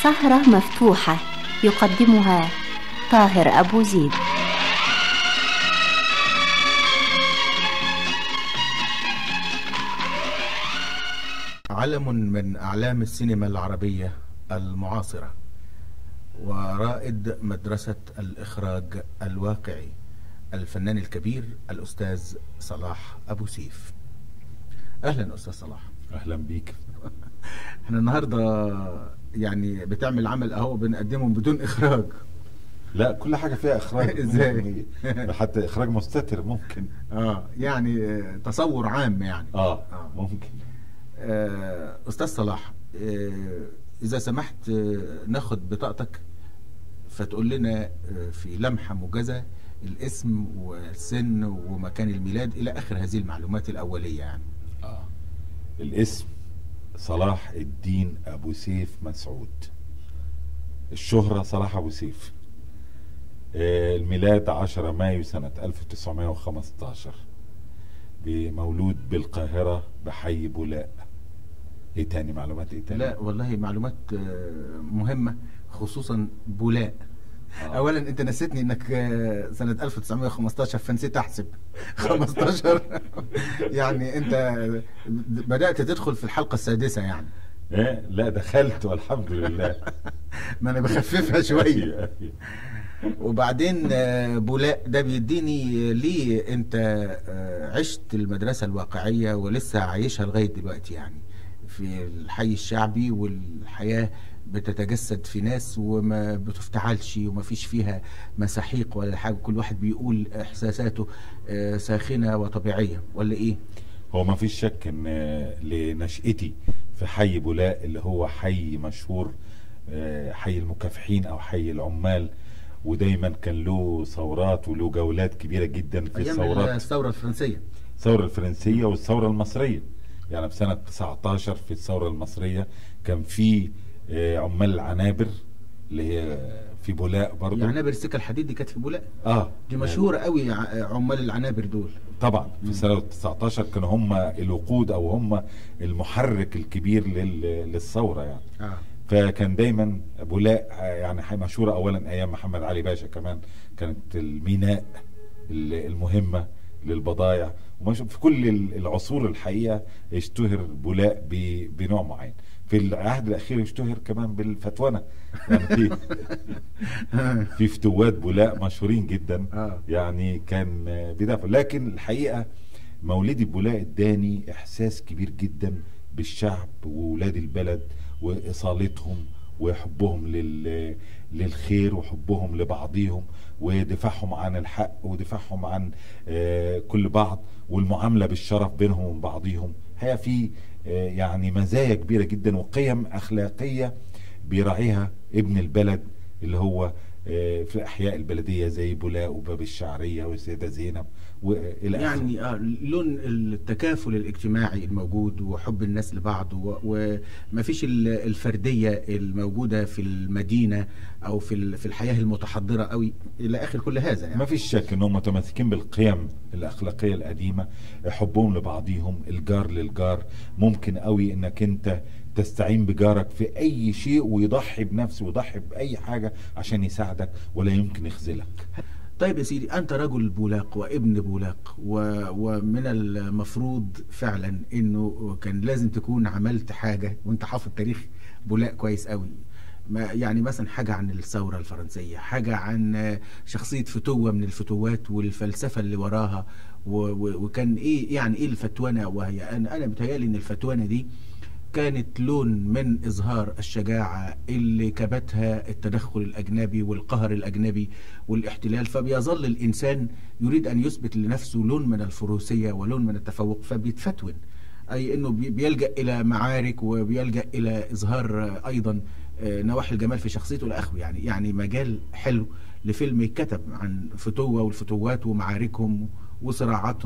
سهرة مفتوحة يقدمها طاهر أبو زيد علم من أعلام السينما العربية المعاصرة ورائد مدرسة الإخراج الواقعي الفنان الكبير الأستاذ صلاح أبو سيف أهلا أستاذ صلاح اهلا بيك احنا النهاردة يعني بتعمل عمل أهو بنقدمه بدون إخراج لا كل حاجه فيها اخراج إزاي؟ حتى اخراج مستتر ممكن اه يعني آه، تصور عام يعني اه آه. ممكن آه، أستاذ صلاح آه، إذا سمحت آه، ناخد بطاقتك فتقول لنا آه، في لمحة موجزة الاسم والسن ومكان الميلاد إلى آخر هذه المعلومات الأولية يعني اه الاسم صلاح الدين ابو سيف مسعود الشهرة صلاح ابو سيف آه الميلاد 10 مايو سنة 1915 بمولود بالقاهرة بحي بولاء ايه تاني معلومات ايه تاني لا والله معلومات آه، مهمة خصوصا بولاء آه. اولا انت نسيتني انك آه، سنة 1915 فنسيت احسب 15 يعني انت بدأت تدخل في الحلقة السادسة يعني ايه لا دخلت والحمد لله ما انا بخففها شوية أيوة، أيوة. وبعدين آه، بولاء ده بيديني ليه انت آه، عشت المدرسة الواقعية ولسه عايشها لغاية دلوقتي يعني في الحي الشعبي والحياة بتتجسد في ناس وما بتفتعلش وما فيش فيها مساحيق ولا حاجة كل واحد بيقول احساساته آه، ساخنة وطبيعية ولا ايه هو ما فيش شك ان لنشأتي في حي بولاء اللي هو حي مشهور آه، حي المكافحين او حي العمال ودايما كان له ثورات وله جولات كبيرة جدا في ايام الثورات الثورة الفرنسية الثورة الفرنسية والثورة المصرية يعني في سنة 19 في الثورة المصرية كان في آه، عمال العنابر اللي هي في بولاء برضو عنابر السكة الحديد دي كانت في بولاء اه دي مشهورة قوي ع- عمال العنابر دول طبعا في سنة 19 كانوا هم الوقود او هم المحرك الكبير لل- للثورة يعني اه فكان دايما بولاء آه، يعني حي- مشهورة اولا ايام محمد علي باشا كمان كانت الميناء ال- المهمة للبضائع ومش في كل ال- العصور الحقيقة اشتهر بولاء ب- بنوع معين في العهد الاخير اشتهر كمان بالفتونة يعني في في فتوات بولاء مشهورين جدا آه. يعني كان آه، بيدافع لكن الحقيقة مولدي بولاء اداني احساس كبير جدا بالشعب وولاد البلد واصالتهم وحبهم لل للخير وحبهم لبعضهم ودفاعهم عن الحق ودفاعهم عن آه، كل بعض والمعاملة بالشرف بينهم وبين بعضهم هي في آه، يعني مزايا كبيرة جدا وقيم أخلاقية بيراعيها ابن البلد اللي هو آه، في الأحياء البلدية زي بولاء وباب الشعرية والسيدة زينب وإلى آخره. يعني آه لون التكافل الاجتماعي الموجود وحب الناس لبعض و- ومفيش ال- الفردية الموجودة في المدينة أو في ال- في الحياة المتحضرة قوي إلى آخر كل هذا ما يعني فيش شك انهم متمسكين بالقيم الاخلاقيه القديمه حبهم لبعضهم الجار للجار ممكن قوي انك انت تستعين بجارك في اي شيء ويضحي بنفسه ويضحي باي حاجه عشان يساعدك ولا يمكن يخذلك طيب يا سيدي أنت رجل بولاق وابن بولاق و... ومن المفروض فعلا إنه كان لازم تكون عملت حاجة وأنت حافظ تاريخ بولاق كويس قوي ما يعني مثلا حاجة عن الثورة الفرنسية حاجة عن شخصية فتوة من الفتوات والفلسفة اللي وراها و... و... وكان إيه يعني إيه الفتوانة وهي أنا أنا بتهيألي إن الفتوانة دي كانت لون من إظهار الشجاعة اللي كبتها التدخل الأجنبي والقهر الأجنبي والاحتلال فبيظل الإنسان يريد أن يثبت لنفسه لون من الفروسية ولون من التفوق فبيتفتون أي أنه بي- بيلجأ إلى معارك وبيلجأ إلى إظهار آه، أيضا آه، نواحي الجمال في شخصيته الأخوي يعني يعني مجال حلو لفيلم يتكتب عن فتوة والفتوات ومعاركهم وصراعاتهم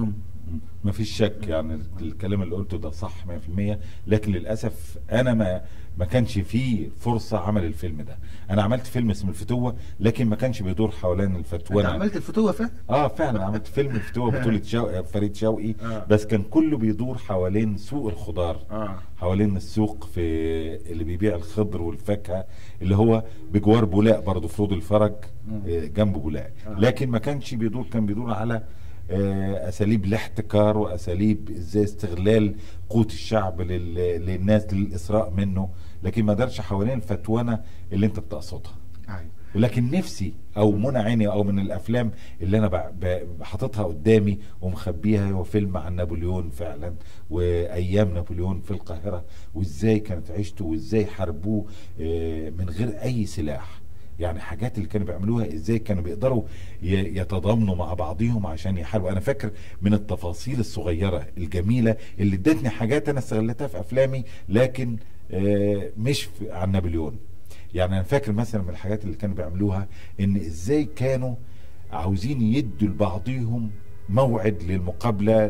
ما فيش شك يعني الكلام اللي قلته ده صح 100% لكن للاسف انا ما ما كانش فيه فرصه عمل الفيلم ده انا عملت فيلم اسمه الفتوه لكن ما كانش بيدور حوالين انت الفتوانه عملت الفتوه فعلا اه فعلا عملت فيلم الفتوه بطوله شوقي فريد شوقي آه. بس كان كله بيدور حوالين سوق الخضار اه حوالين السوق في اللي بيبيع الخضر والفاكهه اللي هو بجوار بولاق برضه في رود الفرج مم. آه، جنب بولاق آه. لكن ما كانش بيدور كان بيدور على آه، اساليب الاحتكار واساليب ازاي استغلال قوت الشعب لل- للناس للاسراء منه لكن ما دارش حوالين الفتوانه اللي انت بتقصدها ايوه ولكن نفسي او منى عيني او من الافلام اللي انا ب- ب- حاططها قدامي ومخبيها هو فيلم عن نابليون فعلا وايام نابليون في القاهره وازاي كانت عيشته وازاي حاربوه آه، من غير اي سلاح يعني حاجات اللي كانوا بيعملوها ازاي كانوا بيقدروا ي- يتضامنوا مع بعضهم عشان يحاربوا انا فاكر من التفاصيل الصغيره الجميله اللي ادتني حاجات انا استغلتها في افلامي لكن آه، مش في- عن نابليون يعني انا فاكر مثلا من الحاجات اللي كانوا بيعملوها ان ازاي كانوا عاوزين يدوا لبعضهم موعد للمقابله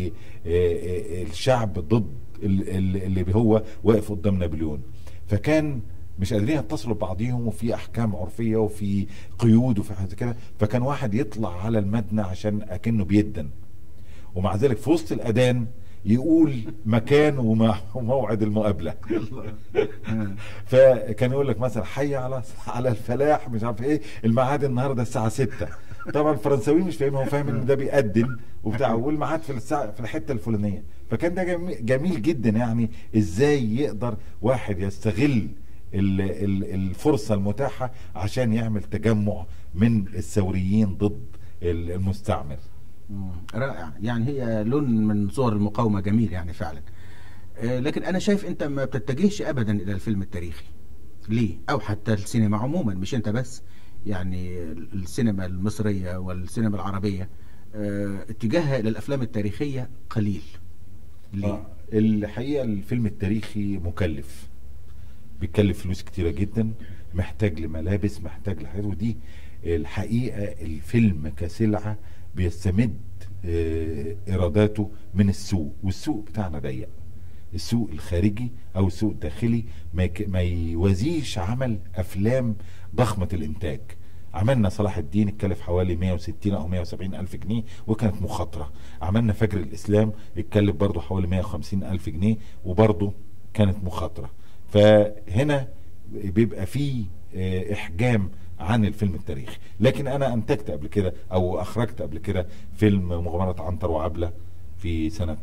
للشعب ضد ال- ال- اللي هو واقف قدام نابليون فكان مش قادرين يتصلوا ببعضيهم وفي احكام عرفيه وفي قيود وفي حاجات كده فكان واحد يطلع على المبنى عشان اكنه بيدن ومع ذلك في وسط الاذان يقول مكان وم- وموعد المقابله آه. فكان يقول لك مثلا حي على على الفلاح مش عارف ايه الميعاد النهارده الساعه 6 طبعا الفرنساوي مش فاهم هو فاهم ان ده بيقدم وبتاع والميعاد في الساعه في الحته الفلانيه فكان ده جميل, جميل جدا يعني ازاي يقدر واحد يستغل ال- ال- الفرصه المتاحه عشان يعمل تجمع من الثوريين ضد ال- المستعمر مم. رائع يعني هي لون من صور المقاومة جميل يعني فعلا آه، لكن أنا شايف أنت ما بتتجهش أبدا إلى الفيلم التاريخي ليه؟ أو حتى السينما عموما مش أنت بس يعني السينما المصرية والسينما العربية آه، اتجاهها إلى الأفلام التاريخية قليل ليه؟ آه، الحقيقه الفيلم التاريخي مكلف بيتكلف فلوس كتيره جدا محتاج لملابس محتاج لحاجات ودي الحقيقه الفيلم كسلعه بيستمد آه، ايراداته من السوق والسوق بتاعنا ضيق السوق الخارجي او السوق الداخلي ما, يك... ما يوازيش عمل افلام ضخمه الانتاج عملنا صلاح الدين اتكلف حوالي 160 او 170 الف جنيه وكانت مخاطره عملنا فجر الاسلام اتكلف برضه حوالي 150 الف جنيه وبرضه كانت مخاطره فهنا بيبقى فيه آه، احجام عن الفيلم التاريخي لكن انا انتجت قبل كده او اخرجت قبل كده فيلم مغامره عنتر وعبله في سنة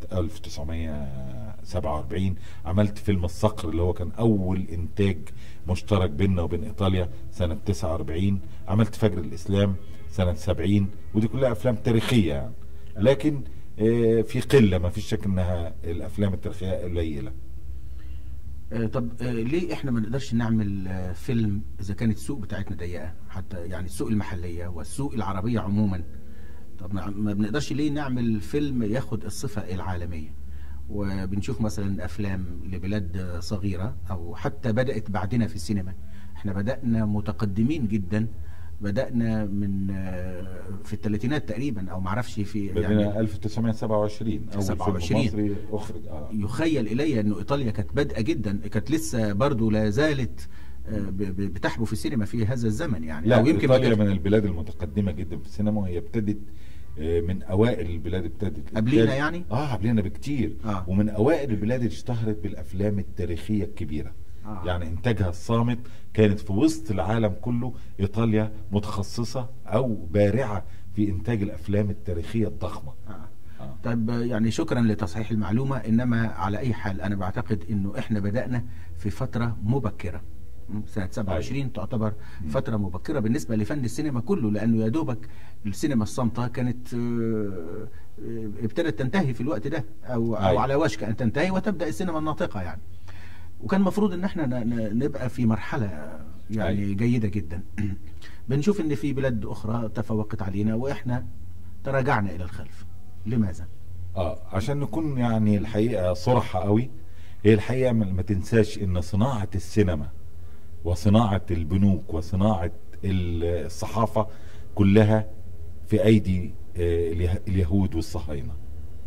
1947 عملت فيلم الصقر اللي هو كان أول إنتاج مشترك بيننا وبين إيطاليا سنة 49 عملت فجر الإسلام سنة 70 ودي كلها أفلام تاريخية يعني لكن آه، في قلة ما فيش شك إنها الأفلام التاريخية قليلة آه، طب آه، ليه احنا ما نقدرش نعمل آه، فيلم اذا كانت السوق بتاعتنا ضيقه حتى يعني السوق المحليه والسوق العربيه عموما طب ما ما بنقدرش ليه نعمل فيلم ياخد الصفه العالميه وبنشوف مثلا افلام لبلاد آه، صغيره او حتى بدات بعدنا في السينما احنا بدانا متقدمين جدا بدانا من آه، في الثلاثينات تقريبا او معرفش في بدنا 1927 أول 27. فيلم مصري أخرج آه. يخيل الي انه ايطاليا كانت بادئه جدا كانت لسه برضو لا زالت آه، ب- ب- بتحبو في السينما في هذا الزمن يعني لا او يمكن ما ايطاليا كانت- من البلاد المتقدمه جدا في السينما وهي ابتدت آه، من اوائل البلاد ابتدت قبلينا ابتدت- يعني؟ اه قبلنا بكتير آه. ومن اوائل البلاد اللي اشتهرت بالافلام التاريخيه الكبيره آه. يعني انتاجها الصامت كانت في وسط العالم كله ايطاليا متخصصه او بارعه في انتاج الافلام التاريخيه الضخمه آه. آه. طيب آه، يعني شكرا لتصحيح المعلومه انما على اي حال انا بعتقد انه احنا بدانا في فتره مبكره م، سنة 27 تعتبر فترة مبكرة بالنسبة لفن السينما كله لأنه يا دوبك السينما الصامتة كانت آه، آه، ابتدت تنتهي في الوقت ده أو, أو أيوة. على وشك أن تنتهي وتبدأ السينما الناطقة يعني وكان المفروض ان احنا ن- ن- نبقى في مرحلة يعني أيوة. جيدة جدا بنشوف ان في بلاد اخرى تفوقت علينا واحنا تراجعنا الى الخلف لماذا؟ اه عشان نكون يعني الحقيقه صرحة قوي هي الحقيقه ما ما تنساش ان صناعه السينما وصناعه البنوك وصناعه ال- الصحافه كلها في ايدي آه، اليه- اليهود والصهاينه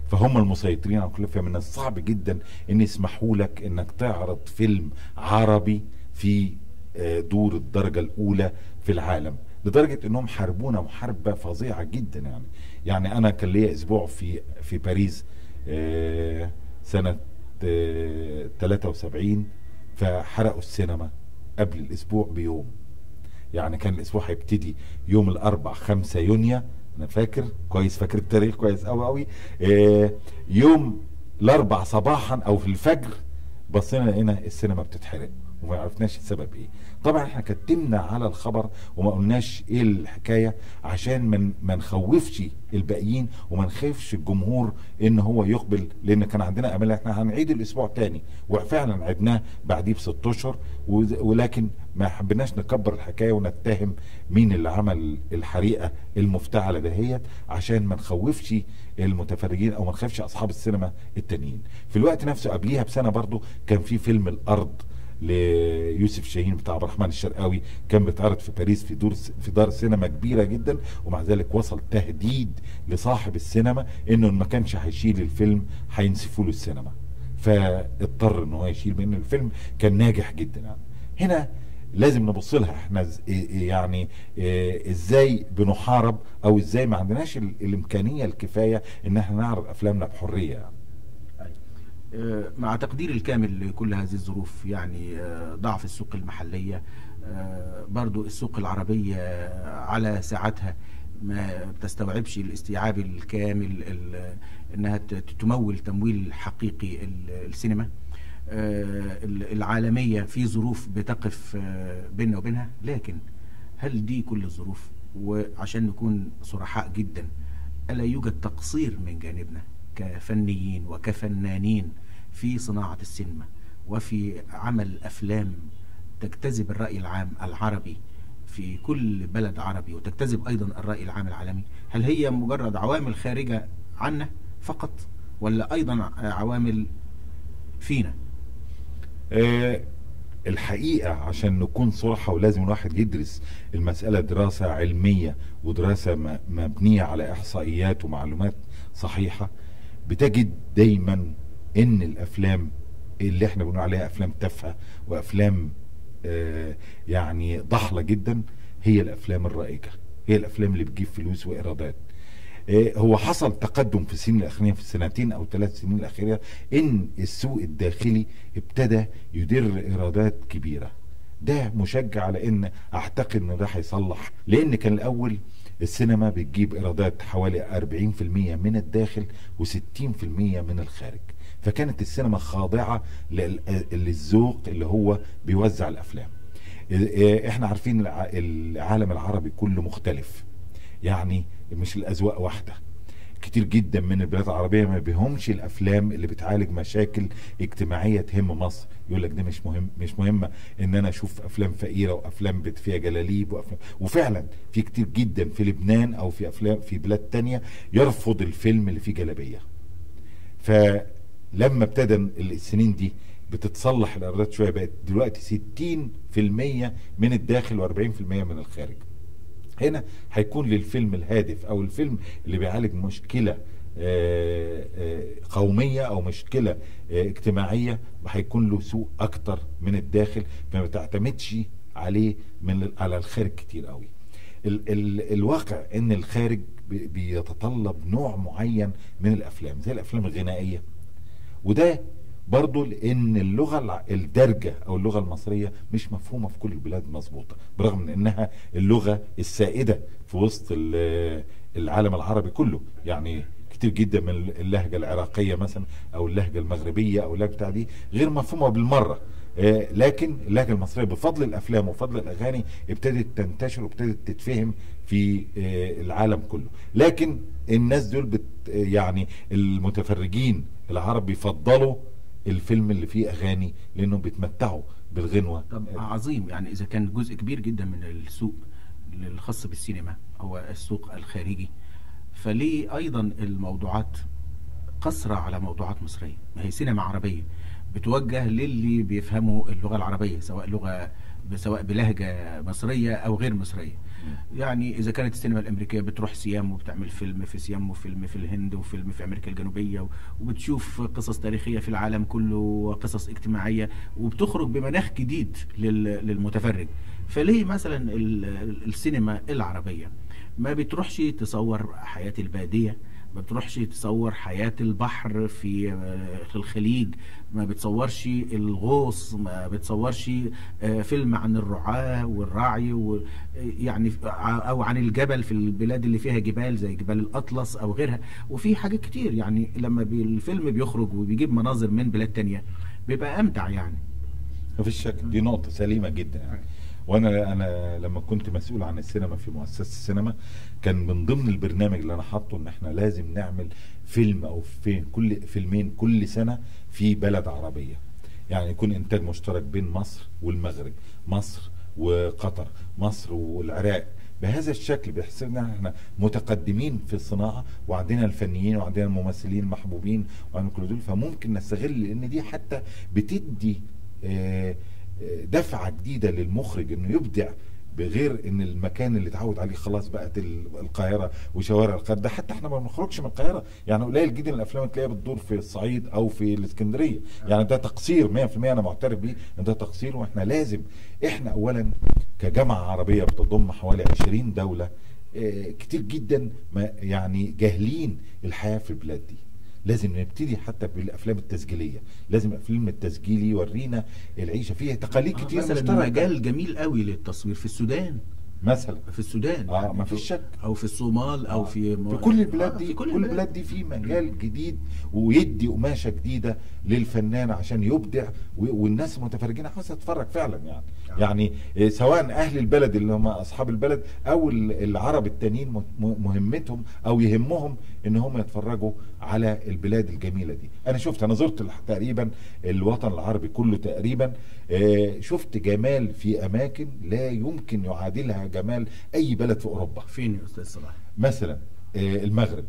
فهم المسيطرين على كل فيلم من الصعب جدا ان يسمحوا لك انك تعرض فيلم عربي في آه، دور الدرجه الاولى في العالم لدرجه انهم حاربونا محاربه فظيعه جدا يعني يعني انا كان ليا اسبوع في في باريس آه، سنه آه، 73 فحرقوا السينما قبل الاسبوع بيوم يعني كان الاسبوع هيبتدي يوم الاربع 5 يونيو انا فاكر كويس فاكر التاريخ كويس قوي قوي آه يوم الاربع صباحا او في الفجر بصينا لقينا السينما بتتحرق وما عرفناش السبب ايه طبعا احنا كتمنا على الخبر وما قلناش ايه الحكايه عشان من ما نخوفش الباقيين وما نخافش الجمهور ان هو يقبل لان كان عندنا امل احنا هنعيد الاسبوع تاني وفعلا عدناه بعديه بست اشهر وز- ولكن ما حبيناش نكبر الحكايه ونتهم مين اللي عمل الحريقه المفتعله دهيت عشان ما نخوفش المتفرجين او ما نخافش اصحاب السينما التانيين في الوقت نفسه قبليها بسنه برضو كان في فيلم الارض ليوسف شاهين بتاع عبد الرحمن الشرقاوي كان بيتعرض في باريس في دور في دار سينما كبيره جدا ومع ذلك وصل تهديد لصاحب السينما انه إن ما كانش هيشيل الفيلم هينسفوا له السينما فاضطر ان هو يشيل لان الفيلم كان ناجح جدا يعني هنا لازم نبص لها احنا ز- إيه- إيه يعني إيه ازاي بنحارب او ازاي ما عندناش ال- الامكانيه الكفايه ان احنا نعرض افلامنا بحريه يعني. آه، مع تقدير الكامل لكل هذه الظروف يعني آه، ضعف السوق المحلية آه، برضو السوق العربية آه، على ساعتها ما بتستوعبش الاستيعاب الكامل ال- انها ت- تمول تمويل حقيقي ال- السينما آه، ال- العالمية في ظروف بتقف آه، بيننا وبينها لكن هل دي كل الظروف وعشان نكون صرحاء جدا ألا يوجد تقصير من جانبنا كفنيين وكفنانين في صناعة السينما وفي عمل أفلام تجتذب الرأي العام العربي في كل بلد عربي وتجتذب أيضا الرأي العام العالمي هل هي مجرد عوامل خارجة عنا فقط ولا أيضا عوامل فينا آه، الحقيقة عشان نكون صراحة ولازم الواحد يدرس المسألة دراسة علمية ودراسة م- مبنية على إحصائيات ومعلومات صحيحة بتجد دايما إن الأفلام اللي احنا بنقول عليها أفلام تافهة وأفلام آه، يعني ضحلة جدا هي الأفلام الرائجة هي الأفلام اللي بتجيب فلوس وإيرادات آه، هو حصل تقدم في السنين الاخيره في السنتين او ثلاث سنين الاخيره ان السوق الداخلي ابتدى يدر ايرادات كبيره ده مشجع على ان اعتقد ان ده هيصلح لان كان الاول السينما بتجيب ايرادات حوالي 40% من الداخل و60% من الخارج فكانت السينما خاضعه لل- للذوق اللي هو بيوزع الافلام آه، احنا عارفين الع- العالم العربي كله مختلف يعني مش الاذواق واحده كتير جدا من البلاد العربيه ما بيهمش الافلام اللي بتعالج مشاكل اجتماعيه تهم مصر يقول لك ده مش مهم مش مهمه ان انا اشوف افلام فقيره وافلام بت- فيها جلاليب وافلام وفعلا في كتير جدا في لبنان او في افلام في بلاد تانية يرفض الفيلم اللي فيه جلابيه فلما ابتدى السنين دي بتتصلح الايرادات شويه بقت دلوقتي 60% من الداخل و40% من الخارج هنا هيكون للفيلم الهادف او الفيلم اللي بيعالج مشكله آه، آه، قوميه او مشكله آه، اجتماعيه هيكون له سوق اكتر من الداخل فما بتعتمدش عليه من على الخارج كتير قوي ال ال الواقع ان الخارج بي- بيتطلب نوع معين من الافلام زي الافلام الغنائيه وده برضو لان اللغه الع- الدارجه او اللغه المصريه مش مفهومه في كل البلاد مظبوطه برغم من انها اللغه السائده في وسط ال- العالم العربي كله يعني كتير جدا من اللهجه العراقيه مثلا او اللهجه المغربيه او اللهجه بتاع دي غير مفهومه بالمره آه، لكن اللهجه المصريه بفضل الافلام وفضل الاغاني ابتدت تنتشر وابتدت تتفهم في آه، العالم كله لكن الناس دول بت يعني المتفرجين العرب بيفضلوا الفيلم اللي فيه اغاني لانهم بيتمتعوا بالغنوه طب عظيم يعني إذا كان جزء كبير جدا من السوق الخاص بالسينما هو السوق الخارجي فليه أيضا الموضوعات قصرة على موضوعات مصرية ما هي سينما عربية بتوجه للي بيفهموا اللغة العربية سواء لغة سواء بلهجة مصرية أو غير مصرية يعني اذا كانت السينما الامريكيه بتروح سيام وبتعمل فيلم في سيام وفيلم في الهند وفيلم في امريكا الجنوبيه و- وبتشوف قصص تاريخيه في العالم كله وقصص اجتماعيه وبتخرج بمناخ جديد لل- للمتفرج فليه مثلا ال- ال- السينما العربيه ما بتروحش تصور حياه الباديه ما بتروحش تصور حياة البحر في آه، في الخليج ما بتصورش الغوص ما بتصورش آه، فيلم عن الرعاة والرعي و- يعني او عن الجبل في البلاد اللي فيها جبال زي جبال الاطلس او غيرها وفي حاجات كتير يعني لما بي- الفيلم بيخرج وبيجيب مناظر من بلاد تانية بيبقى امتع يعني مفيش شك دي نقطة سليمة جدا يعني وانا انا لما كنت مسؤول عن السينما في مؤسسة السينما كان من ضمن البرنامج اللي انا حاطه ان احنا لازم نعمل فيلم او فين كل فيلمين كل سنة في بلد عربية يعني يكون انتاج مشترك بين مصر والمغرب مصر وقطر مصر والعراق بهذا الشكل بيحس ان احنا متقدمين في الصناعه وعندنا الفنيين وعندنا الممثلين المحبوبين وعندنا كل دول فممكن نستغل لان دي حتى بتدي آه، آه، دفعه جديده للمخرج انه يبدع بغير ان المكان اللي اتعود عليه خلاص بقت ال- القاهره وشوارع القاهره ده حتى احنا ما بنخرجش من القاهره يعني قليل جدا الافلام اللي تلاقيها بتدور في الصعيد او في الاسكندريه يعني ده تقصير 100% انا معترف بيه ان ده تقصير واحنا لازم احنا اولا كجامعه عربيه بتضم حوالي 20 دوله آه، كتير جدا ما يعني جاهلين الحياه في البلاد دي لازم نبتدي حتى بالافلام التسجيليه لازم الفيلم التسجيلي يورينا العيشه فيها تقاليد كتير مثلا مشتركه مجال جميل قوي للتصوير في السودان مثلا في السودان آه، ما فيش شك. او في الصومال او آه. في في كل البلاد آه، دي في كل البلاد دي في مجال جديد ويدي قماشه جديده للفنان عشان يبدع و- والناس المتفرجين عاوزه تتفرج فعلا يعني آه. يعني إيه، سواء اهل البلد اللي هم اصحاب البلد او ال- العرب التانيين م- م- مهمتهم او يهمهم ان هم يتفرجوا على البلاد الجميله دي انا شفت انا زرت الح- تقريبا الوطن العربي كله تقريبا آه، شفت جمال في اماكن لا يمكن يعادلها جمال اي بلد في اوروبا فين يا استاذ صلاح مثلا آه، المغرب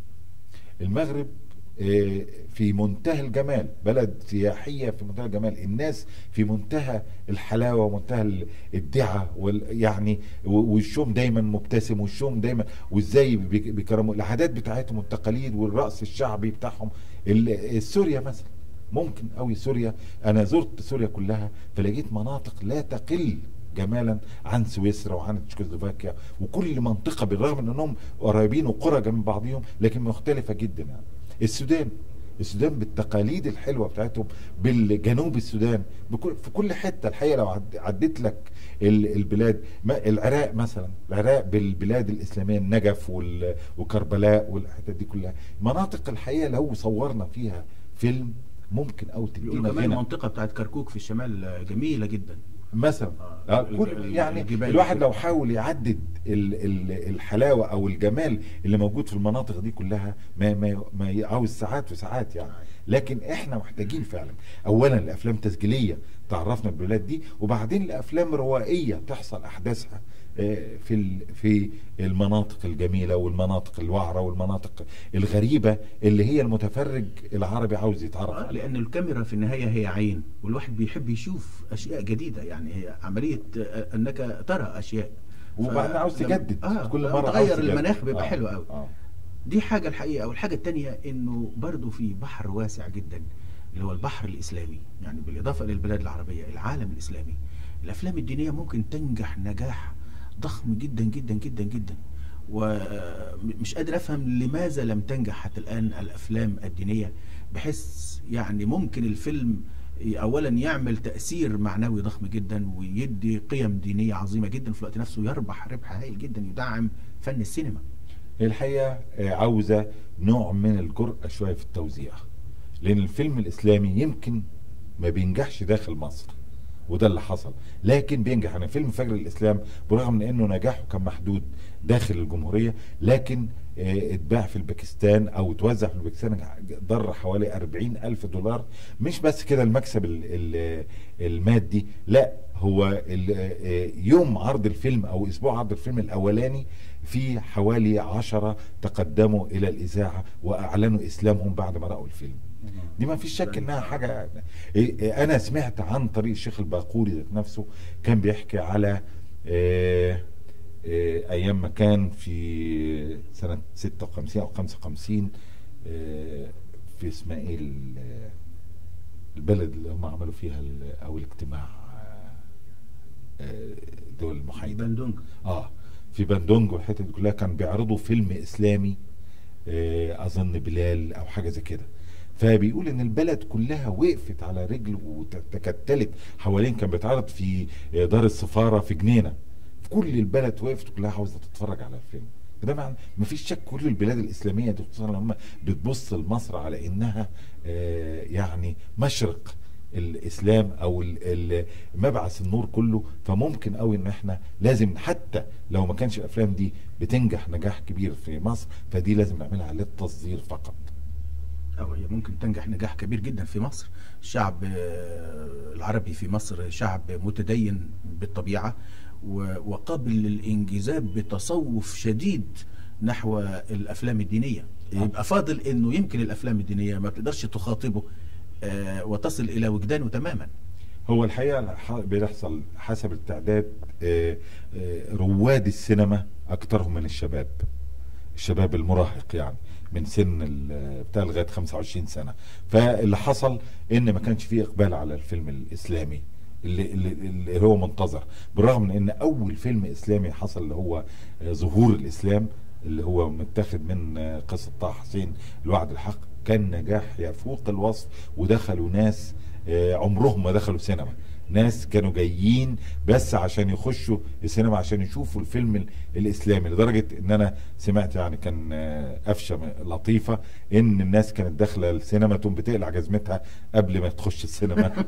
المغرب آه، في منتهى الجمال بلد سياحية في منتهى الجمال الناس في منتهى الحلاوة ومنتهى ال- الدعة وال يعني و- وشهم دايما مبتسم وشهم دايما وازاي بي- بيكرموا العادات بتاعتهم والتقاليد والرقص الشعبي بتاعهم ال- سوريا مثلا ممكن قوي سوريا انا زرت سوريا كلها فلقيت مناطق لا تقل جمالا عن سويسرا وعن تشيكوسلوفاكيا وكل منطقه بالرغم من انهم قريبين وقرى جنب بعضهم لكن مختلفه جدا يعني السودان السودان بالتقاليد الحلوه بتاعتهم بالجنوب السودان بكل في كل حته الحقيقه لو عد- عديت لك ال- البلاد ما العراق مثلا العراق بالبلاد الاسلاميه النجف وال- وكربلاء والحتت دي كلها مناطق الحقيقه لو صورنا فيها فيلم ممكن او بيقولوا تدينا كمان غنى المنطقه بتاعت كركوك في الشمال آه، جميله جدا مثلا آه، آه، ال- كل ال- يعني الجبال الواحد كده. لو حاول يعدد ال ال الحلاوه او الجمال اللي موجود في المناطق دي كلها ما ما ما عاوز ساعات وساعات يعني لكن احنا محتاجين فعلا اولا لافلام تسجيليه تعرفنا البلاد دي وبعدين لافلام روائيه تحصل احداثها آه، في ال- في المناطق الجميله والمناطق الوعره والمناطق الغريبه اللي هي المتفرج العربي عاوز يتعرف آه، عليها لان الكاميرا في النهايه هي عين والواحد بيحب يشوف اشياء جديده يعني هي عمليه آه، انك ترى اشياء وبعدين عاوز لما- تجدد آه كل لما مره عاوز تغير تجدد. المناخ بيبقى آه، حلو قوي آه. دي حاجة الحقيقة والحاجة التانية انه برضو في بحر واسع جدا اللي هو البحر الاسلامي يعني بالاضافة للبلاد العربية العالم الاسلامي الافلام الدينية ممكن تنجح نجاح ضخم جدا جدا جدا جدا ومش قادر افهم لماذا لم تنجح حتى الان الافلام الدينية بحيث يعني ممكن الفيلم اولا يعمل تاثير معنوي ضخم جدا ويدي قيم دينيه عظيمه جدا في الوقت نفسه يربح ربح هائل جدا يدعم فن السينما هي الحقيقه آه، عاوزه نوع من الجرأه شويه في التوزيع لان الفيلم الاسلامي يمكن ما بينجحش داخل مصر وده اللي حصل لكن بينجح يعني فيلم فجر الاسلام برغم من انه نجاحه كان محدود داخل الجمهوريه لكن آه، اتباع في الباكستان او اتوزع في الباكستان ضر حوالي 40 الف دولار مش بس كده المكسب ال- ال- المادي لا هو ال- آه، يوم عرض الفيلم او اسبوع عرض الفيلم الاولاني في حوالي عشرة تقدموا الى الاذاعه واعلنوا اسلامهم بعد ما راوا الفيلم دي ما فيش شك انها حاجه إيه، إيه، انا سمعت عن طريق الشيخ الباقوري ذات نفسه كان بيحكي على آه، آه، ايام ما كان في سنه 56 او 55 آه، في اسمها ايه ال- آه، البلد اللي هم عملوا فيها ال- او الاجتماع آه، آه، دول المحايده بندونج اه في بندونج والحتت دي كلها كان بيعرضوا فيلم اسلامي آه اظن بلال او حاجه زي كده فبيقول ان البلد كلها وقفت على رجل وتكتلت حوالين كان بيتعرض في آه، دار السفاره في جنينه في كل البلد وقفت كلها عاوزه تتفرج على الفيلم ده معنى مفيش شك كل البلاد الاسلاميه دي خصوصا لما بتبص لمصر على انها آه يعني مشرق الاسلام او ال- ال- مبعث النور كله فممكن قوي ان احنا لازم حتى لو ما كانش الافلام دي بتنجح نجاح كبير في مصر فدي لازم نعملها للتصدير فقط أو هي ممكن تنجح نجاح كبير جدا في مصر الشعب آه، العربي في مصر شعب متدين بالطبيعة و- وقابل للانجذاب بتصوف شديد نحو الأفلام الدينية يبقى فاضل أنه يمكن الأفلام الدينية ما تقدرش تخاطبه آه، وتصل إلى وجدانه تماما هو الحقيقه ح- بيحصل حسب التعداد آه، آه، رواد السينما اكثرهم من الشباب الشباب المراهق يعني من سن ال- بتاع لغايه 25 سنه فاللي حصل ان ما كانش فيه اقبال على الفيلم الاسلامي اللي, اللي, اللي هو منتظر بالرغم من ان اول فيلم اسلامي حصل اللي هو آه، ظهور الاسلام اللي هو متاخد من آه، قصه طه حسين الوعد الحق كان نجاح يفوق الوصف ودخلوا ناس آه، عمرهم ما دخلوا سينما ناس كانوا جايين بس عشان يخشوا السينما عشان يشوفوا الفيلم ال- الاسلامي لدرجه ان انا سمعت يعني كان آه، قفشه م- لطيفه ان الناس كانت داخله السينما تقوم بتقلع جزمتها قبل ما تخش السينما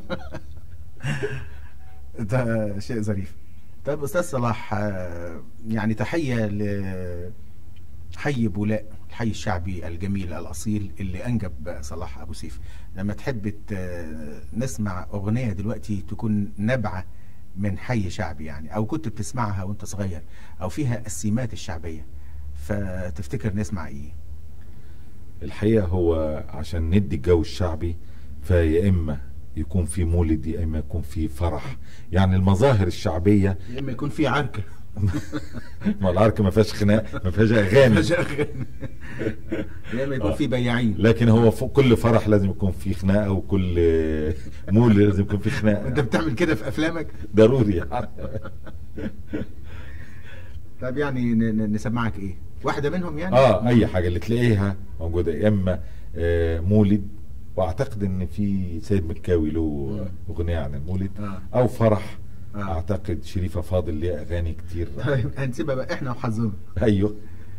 ده شيء ظريف طيب استاذ صلاح آه، يعني تحيه لحي بولاء الحي الشعبي الجميل الاصيل اللي انجب صلاح ابو سيف لما تحب ت- نسمع اغنيه دلوقتي تكون نبعه من حي شعبي يعني او كنت بتسمعها وانت صغير او فيها السمات الشعبيه فتفتكر نسمع ايه الحقيقه هو عشان ندي الجو الشعبي فيا اما يكون في مولد يا اما يكون في فرح يعني المظاهر الشعبيه يا اما يكون في عركه ما العركه ما فيهاش خناق ما فيهاش اغاني يا اما يكون آه. في بياعين لكن هو فوق كل فرح لازم يكون في خناقه وكل مول لازم يكون في انت خناقه بتعمل كده في افلامك ضروري يعني طب يعني ن- ن- نسمعك ايه واحده منهم يعني اه اي حاجه اللي تلاقيها موجوده يا اما آه مولد واعتقد ان في سيد مكاوي له اغنيه عن المولد آه. او فرح آه. اعتقد شريفه فاضل ليها اغاني كتير طيب هنسيبها بقى احنا وحظنا ايوه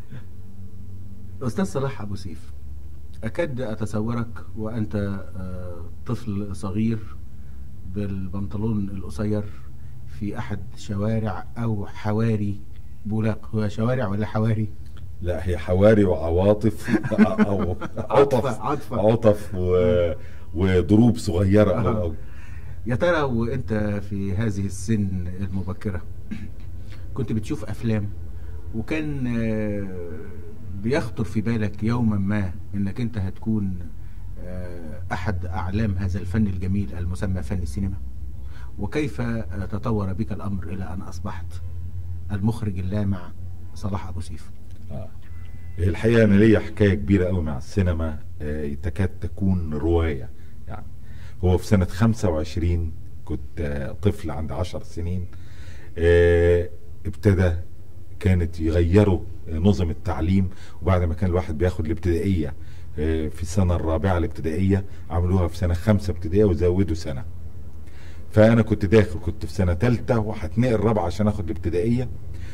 استاذ صلاح ابو سيف اكاد اتصورك وانت آه، طفل صغير بالبنطلون القصير في احد شوارع او حواري بولاق هو شوارع ولا حواري لا هي حواري وعواطف او عطف عطف. عطف و... وضروب صغيره آه. أو- يا ترى وانت في هذه السن المبكرة كنت بتشوف افلام وكان آه، بيخطر في بالك يوما ما انك انت هتكون آه، احد اعلام هذا الفن الجميل المسمى فن السينما وكيف آه، تطور بك الامر الى ان اصبحت المخرج اللامع صلاح ابو سيف آه. الحقيقه انا ليا حكايه كبيره قوي مع السينما آه، تكاد تكون روايه يعني هو في سنه 25 كنت آه، طفل عندي 10 سنين آه، ابتدى كانت يغيروا آه، نظم التعليم وبعد ما كان الواحد بياخد الابتدائيه آه، في السنه الرابعه الابتدائيه عملوها في سنه خمسه ابتدائيه وزودوا سنه فانا كنت داخل كنت في سنه ثالثه وهتنقل رابعه عشان اخد الابتدائيه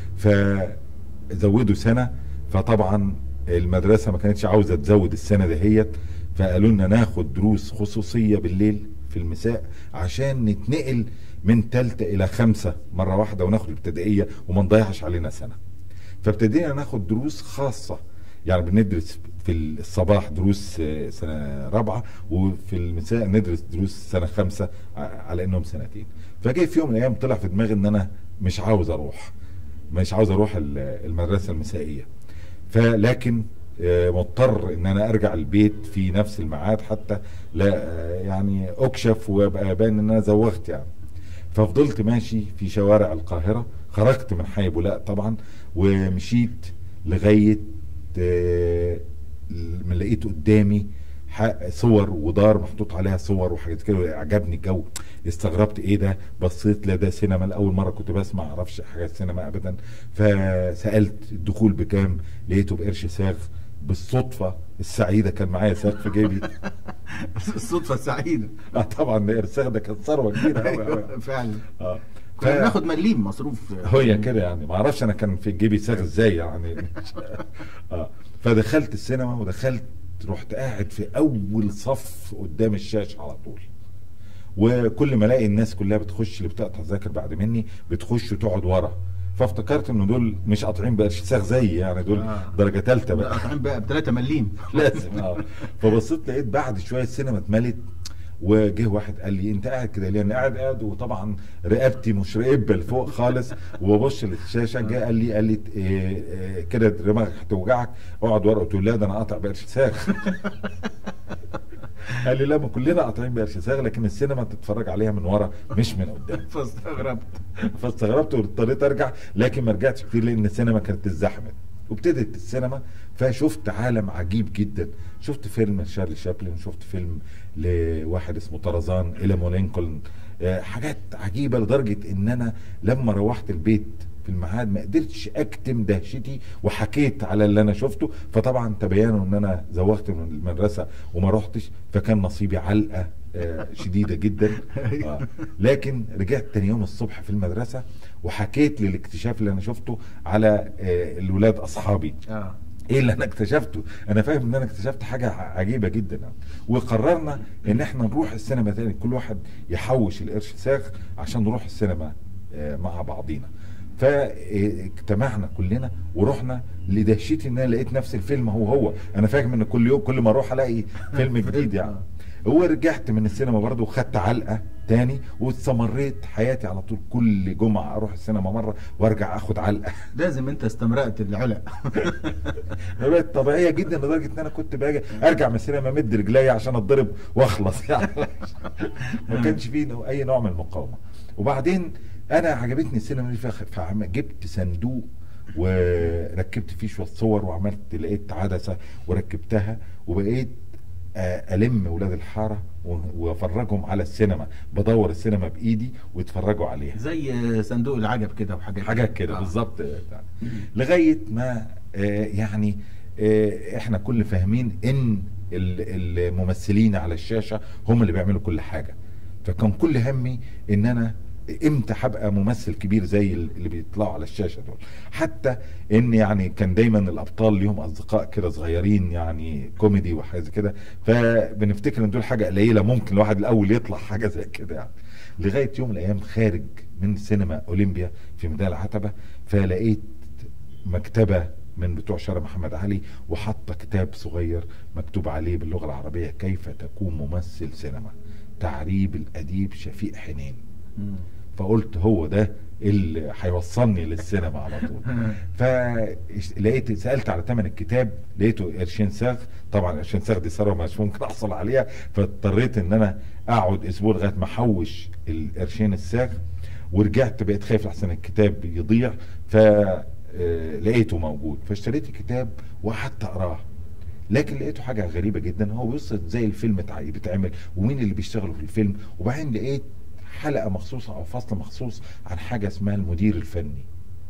فزودوا سنه فطبعا المدرسه ما كانتش عاوزه تزود السنه دهيت فقالوا لنا ناخد دروس خصوصيه بالليل في المساء عشان نتنقل من ثالثه الى خمسه مره واحده وناخد الابتدائيه وما نضيعش علينا سنه فابتدينا ناخد دروس خاصه يعني بندرس في الصباح دروس آه، سنه رابعه وفي المساء ندرس دروس سنه خمسه ع- على انهم سنتين فجاي في يوم من الايام طلع في دماغي ان انا مش عاوز اروح مش عاوز اروح ال- المدرسه المسائيه فلكن آه، مضطر ان انا ارجع البيت في نفس الميعاد حتى لا آه، يعني اكشف وابقى بان ان انا زوغت يعني ففضلت ماشي في شوارع القاهره خرجت من حي بولاق طبعا ومشيت لغايه آه، ما لقيت قدامي ح- صور ودار محطوط عليها صور وحاجات كده عجبني الجو استغربت ايه ده بصيت لا ده سينما لاول مره كنت بسمع اعرفش حاجات سينما ابدا فسالت الدخول بكام لقيته بقرش ساغ بالصدفه السعيده كان معايا ساغ في جيبي الصدفه السعيده اه طبعا ده قرش ساغ ده كان ثروه كبيره قوي قوي أيوة، فعلا اه كنا ف- بناخد مليم مصروف هي كده يعني ما اعرفش انا كان في جيبي ساغ ازاي يعني اه فدخلت السينما ودخلت رحت قاعد في اول صف قدام الشاشه على طول وكل ما الاقي الناس كلها بتخش اللي بتقطع تذاكر بعد مني بتخش وتقعد ورا فافتكرت ان دول مش قاطعين بقرش ساغ زي يعني دول آه. درجه ثالثه بقى قاطعين بقى ب 3 مليم لازم اه فبصيت لقيت بعد شويه السينما اتملت وجه واحد قال لي انت قاعد كده ليه؟ انا قاعد قاعد وطبعا رقبتي مش رقبه لفوق خالص وببص للشاشه جه قال لي قال لي إيه إيه كده دماغك هتوجعك اقعد ورا قلت له لا ده انا قاطع بقرش ساغ قال لي لا ما كلنا قاطعين بقرش ساغ لكن السينما تتفرج عليها من ورا مش من قدام فاستغربت فاستغربت واضطريت ارجع لكن ما رجعتش كتير لان السينما كانت اتزحمت وابتدت السينما فشفت عالم عجيب جدا شفت فيلم شارلي شابلن شفت فيلم لواحد اسمه طرزان الى مولينكولن آه، حاجات عجيبه لدرجه ان انا لما روحت البيت في الميعاد ما قدرتش اكتم دهشتي وحكيت على اللي انا شفته فطبعا تبينوا ان انا زوغت من المدرسه وما رحتش فكان نصيبي علقه آه، شديده جدا آه. لكن رجعت تاني يوم الصبح في المدرسه وحكيت للاكتشاف اللي انا شفته على آه، الولاد اصحابي اه ايه اللي انا اكتشفته انا فاهم ان انا اكتشفت حاجه ع- عجيبه جدا يعني. وقررنا ان احنا نروح السينما تاني كل واحد يحوش القرش ساغ عشان نروح السينما آه، مع بعضينا فاجتمعنا كلنا ورحنا لدهشتي ان انا لقيت نفس الفيلم هو هو انا فاهم ان كل يوم كل ما اروح الاقي فيلم جديد يعني ورجعت من السينما برضه وخدت علقه تاني واستمريت حياتي على طول كل جمعه اروح السينما مره وارجع اخد علقه لازم انت استمرأت العلق بقت طبيعيه جدا لدرجه ان انا كنت باجي ارجع من السينما امد رجلي عشان اتضرب واخلص يعني ما كانش فيه اي نوع من المقاومه وبعدين انا عجبتني السينما دي فخ- فجبت صندوق وركبت فيه شويه صور وعملت لقيت عدسه وركبتها وبقيت آه، الم ولاد الحاره و- وافرجهم على السينما بدور السينما بايدي ويتفرجوا عليها زي صندوق العجب كده وحاجات حاجات كده آه. بالظبط بتاع. لغايه ما آه، يعني آه، احنا كل فاهمين ان ال- الممثلين على الشاشه هم اللي بيعملوا كل حاجه فكان كل همي ان انا امتى هبقى ممثل كبير زي اللي بيطلعوا على الشاشه دول حتى ان يعني كان دايما الابطال ليهم اصدقاء كده صغيرين يعني كوميدي وحاجه زي كده فبنفتكر ان دول حاجه قليله ممكن الواحد الاول يطلع حاجه زي كده يعني لغايه يوم من الايام خارج من سينما اولمبيا في ميدان العتبه فلقيت مكتبه من بتوع شارع محمد علي وحاطه كتاب صغير مكتوب عليه باللغه العربيه كيف تكون ممثل سينما تعريب الاديب شفيق حنين مم. فقلت هو ده اللي هيوصلني للسينما على طول فلقيت سالت على ثمن الكتاب لقيته قرشين ساغ طبعا قرشين ساغ دي ثروه مش ممكن احصل عليها فاضطريت ان انا اقعد اسبوع لغايه ما احوش القرشين الساغ ورجعت بقيت خايف احسن الكتاب يضيع فلقيته موجود فاشتريت الكتاب وقعدت اقراه لكن لقيته حاجه غريبه جدا هو بص زي الفيلم تع- بيتعمل ومين اللي بيشتغلوا في الفيلم وبعدين لقيت حلقه مخصوصه او فصل مخصوص عن حاجه اسمها المدير الفني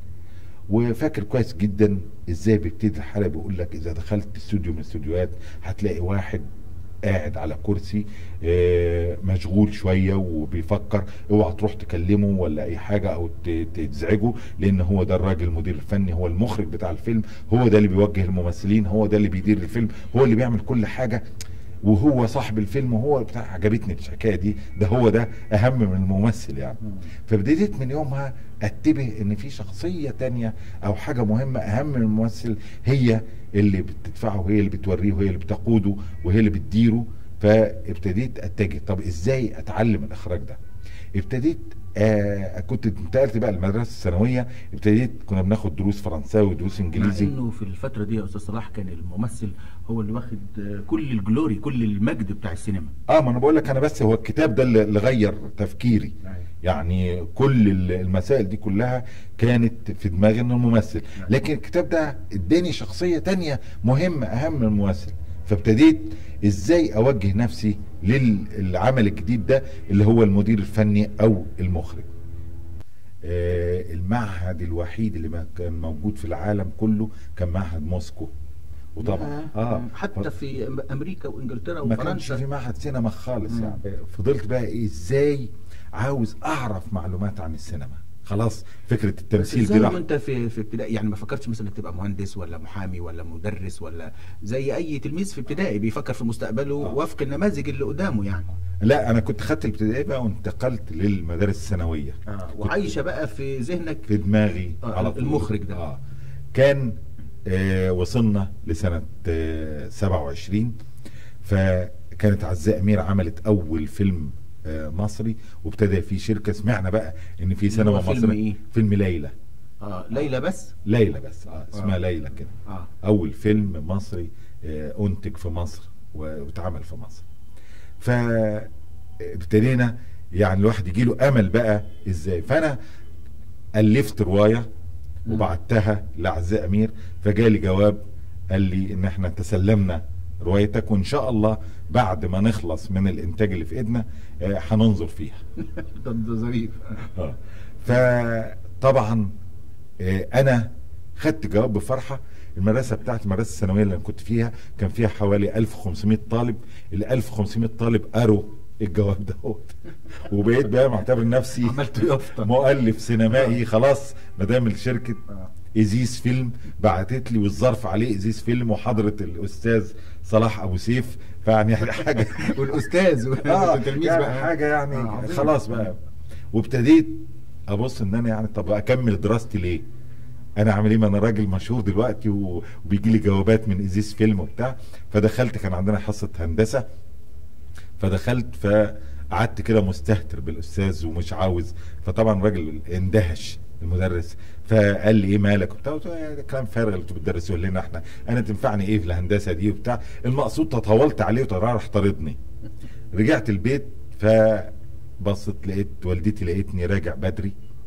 وفاكر كويس جدا ازاي بيبتدي الحلقه بيقول لك اذا دخلت استوديو من الاستوديوهات هتلاقي واحد قاعد على كرسي آه، مشغول شويه وبيفكر اوعى تروح تكلمه ولا اي حاجه او ت- تزعجه لان هو ده الراجل المدير الفني هو المخرج بتاع الفيلم هو ده اللي بيوجه الممثلين هو ده اللي بيدير الفيلم هو اللي بيعمل كل حاجه وهو صاحب الفيلم وهو بتاع عجبتني الحكايه دي ده هو ده اهم من الممثل يعني مم. فابتديت من يومها انتبه ان في شخصيه تانية او حاجه مهمه اهم من الممثل هي اللي بتدفعه وهي اللي بتوريه وهي اللي بتقوده وهي اللي بتديره فابتديت اتجه طب ازاي اتعلم الاخراج ده ابتديت آه كنت انتقلت بقى المدرسه الثانويه ابتديت كنا بناخد دروس فرنساوي ودروس مع انجليزي انه في الفتره دي يا استاذ صلاح كان الممثل هو اللي واخد آه، كل الجلوري كل المجد بتاع السينما اه ما انا بقول لك انا بس هو الكتاب ده اللي اللي غير تفكيري يعني كل ال- المسائل دي كلها كانت في دماغي انه الممثل لكن الكتاب ده اداني شخصيه تانية مهمه اهم من الممثل فابتديت ازاي اوجه نفسي للعمل الجديد ده اللي هو المدير الفني او المخرج آه، المعهد الوحيد اللي ما كان موجود في العالم كله كان معهد موسكو وطبعا اه حتى في امريكا وانجلترا ما كانش في وفرنسا معهد سينما خالص مم. يعني فضلت بقى ايه ازاي عاوز اعرف معلومات عن السينما خلاص فكره بس التمثيل دي ازاي راح وانت في في ابتدائي يعني ما فكرتش مثلا انك تبقى مهندس ولا محامي ولا مدرس ولا زي اي تلميذ في ابتدائي بيفكر في مستقبله آه. وفق النماذج اللي قدامه يعني لا انا كنت خدت الابتدائي بقى وانتقلت للمدارس الثانويه آه. كنت وعايشه بقى في ذهنك في دماغي آه، على طول المخرج ده. اه كان آه وصلنا لسنه آه 27 فكانت عزاء امير عملت اول فيلم آه مصري وابتدى في شركه سمعنا بقى ان في سينما هو فيلم مصري إيه؟ فيلم ليلى اه ليلى بس ليلى بس اه اسمها آه. ليلى كده اه اول فيلم مصري آه، انتج في مصر و- واتعمل في مصر فابتدينا يعني الواحد يجي له امل بقى ازاي فانا الفت روايه مم. وبعتها لعزاء امير فجالي جواب قال لي ان احنا تسلمنا روايتك وان شاء الله بعد ما نخلص من الانتاج اللي في ايدنا آه، هننظر فيها ده ده ظريف اه فطبعا آه، انا خدت جواب بفرحه المدرسه بتاعتي المدرسه الثانويه اللي انا كنت فيها كان فيها حوالي 1500 طالب ال 1500 طالب قروا الجواب دوت وبقيت بقى معتبر نفسي عملت يافطه مؤلف سينمائي خلاص ما دام الشركه آه. ازيز فيلم بعتت لي والظرف عليه ازيز فيلم وحضره الاستاذ صلاح ابو سيف فيعني حاجه والاستاذ اه والتلميذ يعني بقى حاجه يعني آه، عظيم. خلاص بقى وابتديت ابص ان انا يعني طب اكمل دراستي ليه؟ انا عامل ايه ما انا راجل مشهور دلوقتي و- وبيجي لي جوابات من ازيز فيلم وبتاع فدخلت كان عندنا حصه هندسه فدخلت فقعدت كده مستهتر بالاستاذ ومش عاوز فطبعا الراجل اندهش المدرس فقال لي ايه مالك وبتاع قلت له "يا ده كلام فارغ اللي انتوا بتدرسوه لنا احنا انا تنفعني ايه في الهندسه دي وبتاع المقصود تطاولت عليه وراح طردني رجعت البيت فبصت لقيت والدتي لقيتني راجع بدري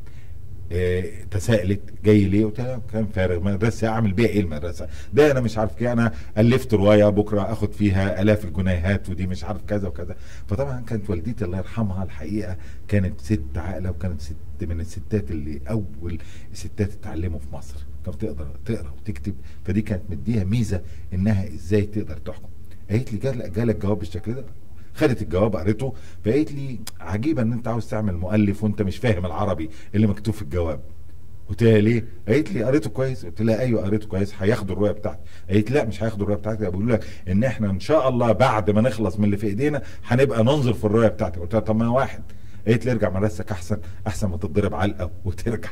آه، تساءلت جاي ليه قلت لها كلام فارغ مدرسه اعمل بيها ايه المدرسه ده انا مش عارف كده انا الفت روايه بكره اخد فيها الاف الجنيهات ودي مش عارف كذا وكذا فطبعا كانت والدتي الله يرحمها الحقيقه كانت ست عاقله وكانت ست من الستات اللي اول ستات اتعلموا في مصر كانت تقدر تقرا وتكتب فدي كانت مديها ميزه انها ازاي تقدر تحكم قالت لي جال- جالك جواب بالشكل ده خدت الجواب قريته فقالت لي عجيبه ان انت عاوز تعمل مؤلف وانت مش فاهم العربي اللي مكتوب في الجواب قلت لها ليه؟ قالت لي قريته كويس قلت لها ايوه قريته كويس هياخدوا الروايه بتاعتي قالت لا مش هياخدوا الروايه بتاعتي بيقولوا لك ان احنا ان شاء الله بعد ما نخلص من اللي في ايدينا هنبقى ننظر في الروايه بتاعتي قلت لها طب ما واحد قالت لي ارجع مدرستك احسن احسن ما تتضرب علقه وترجع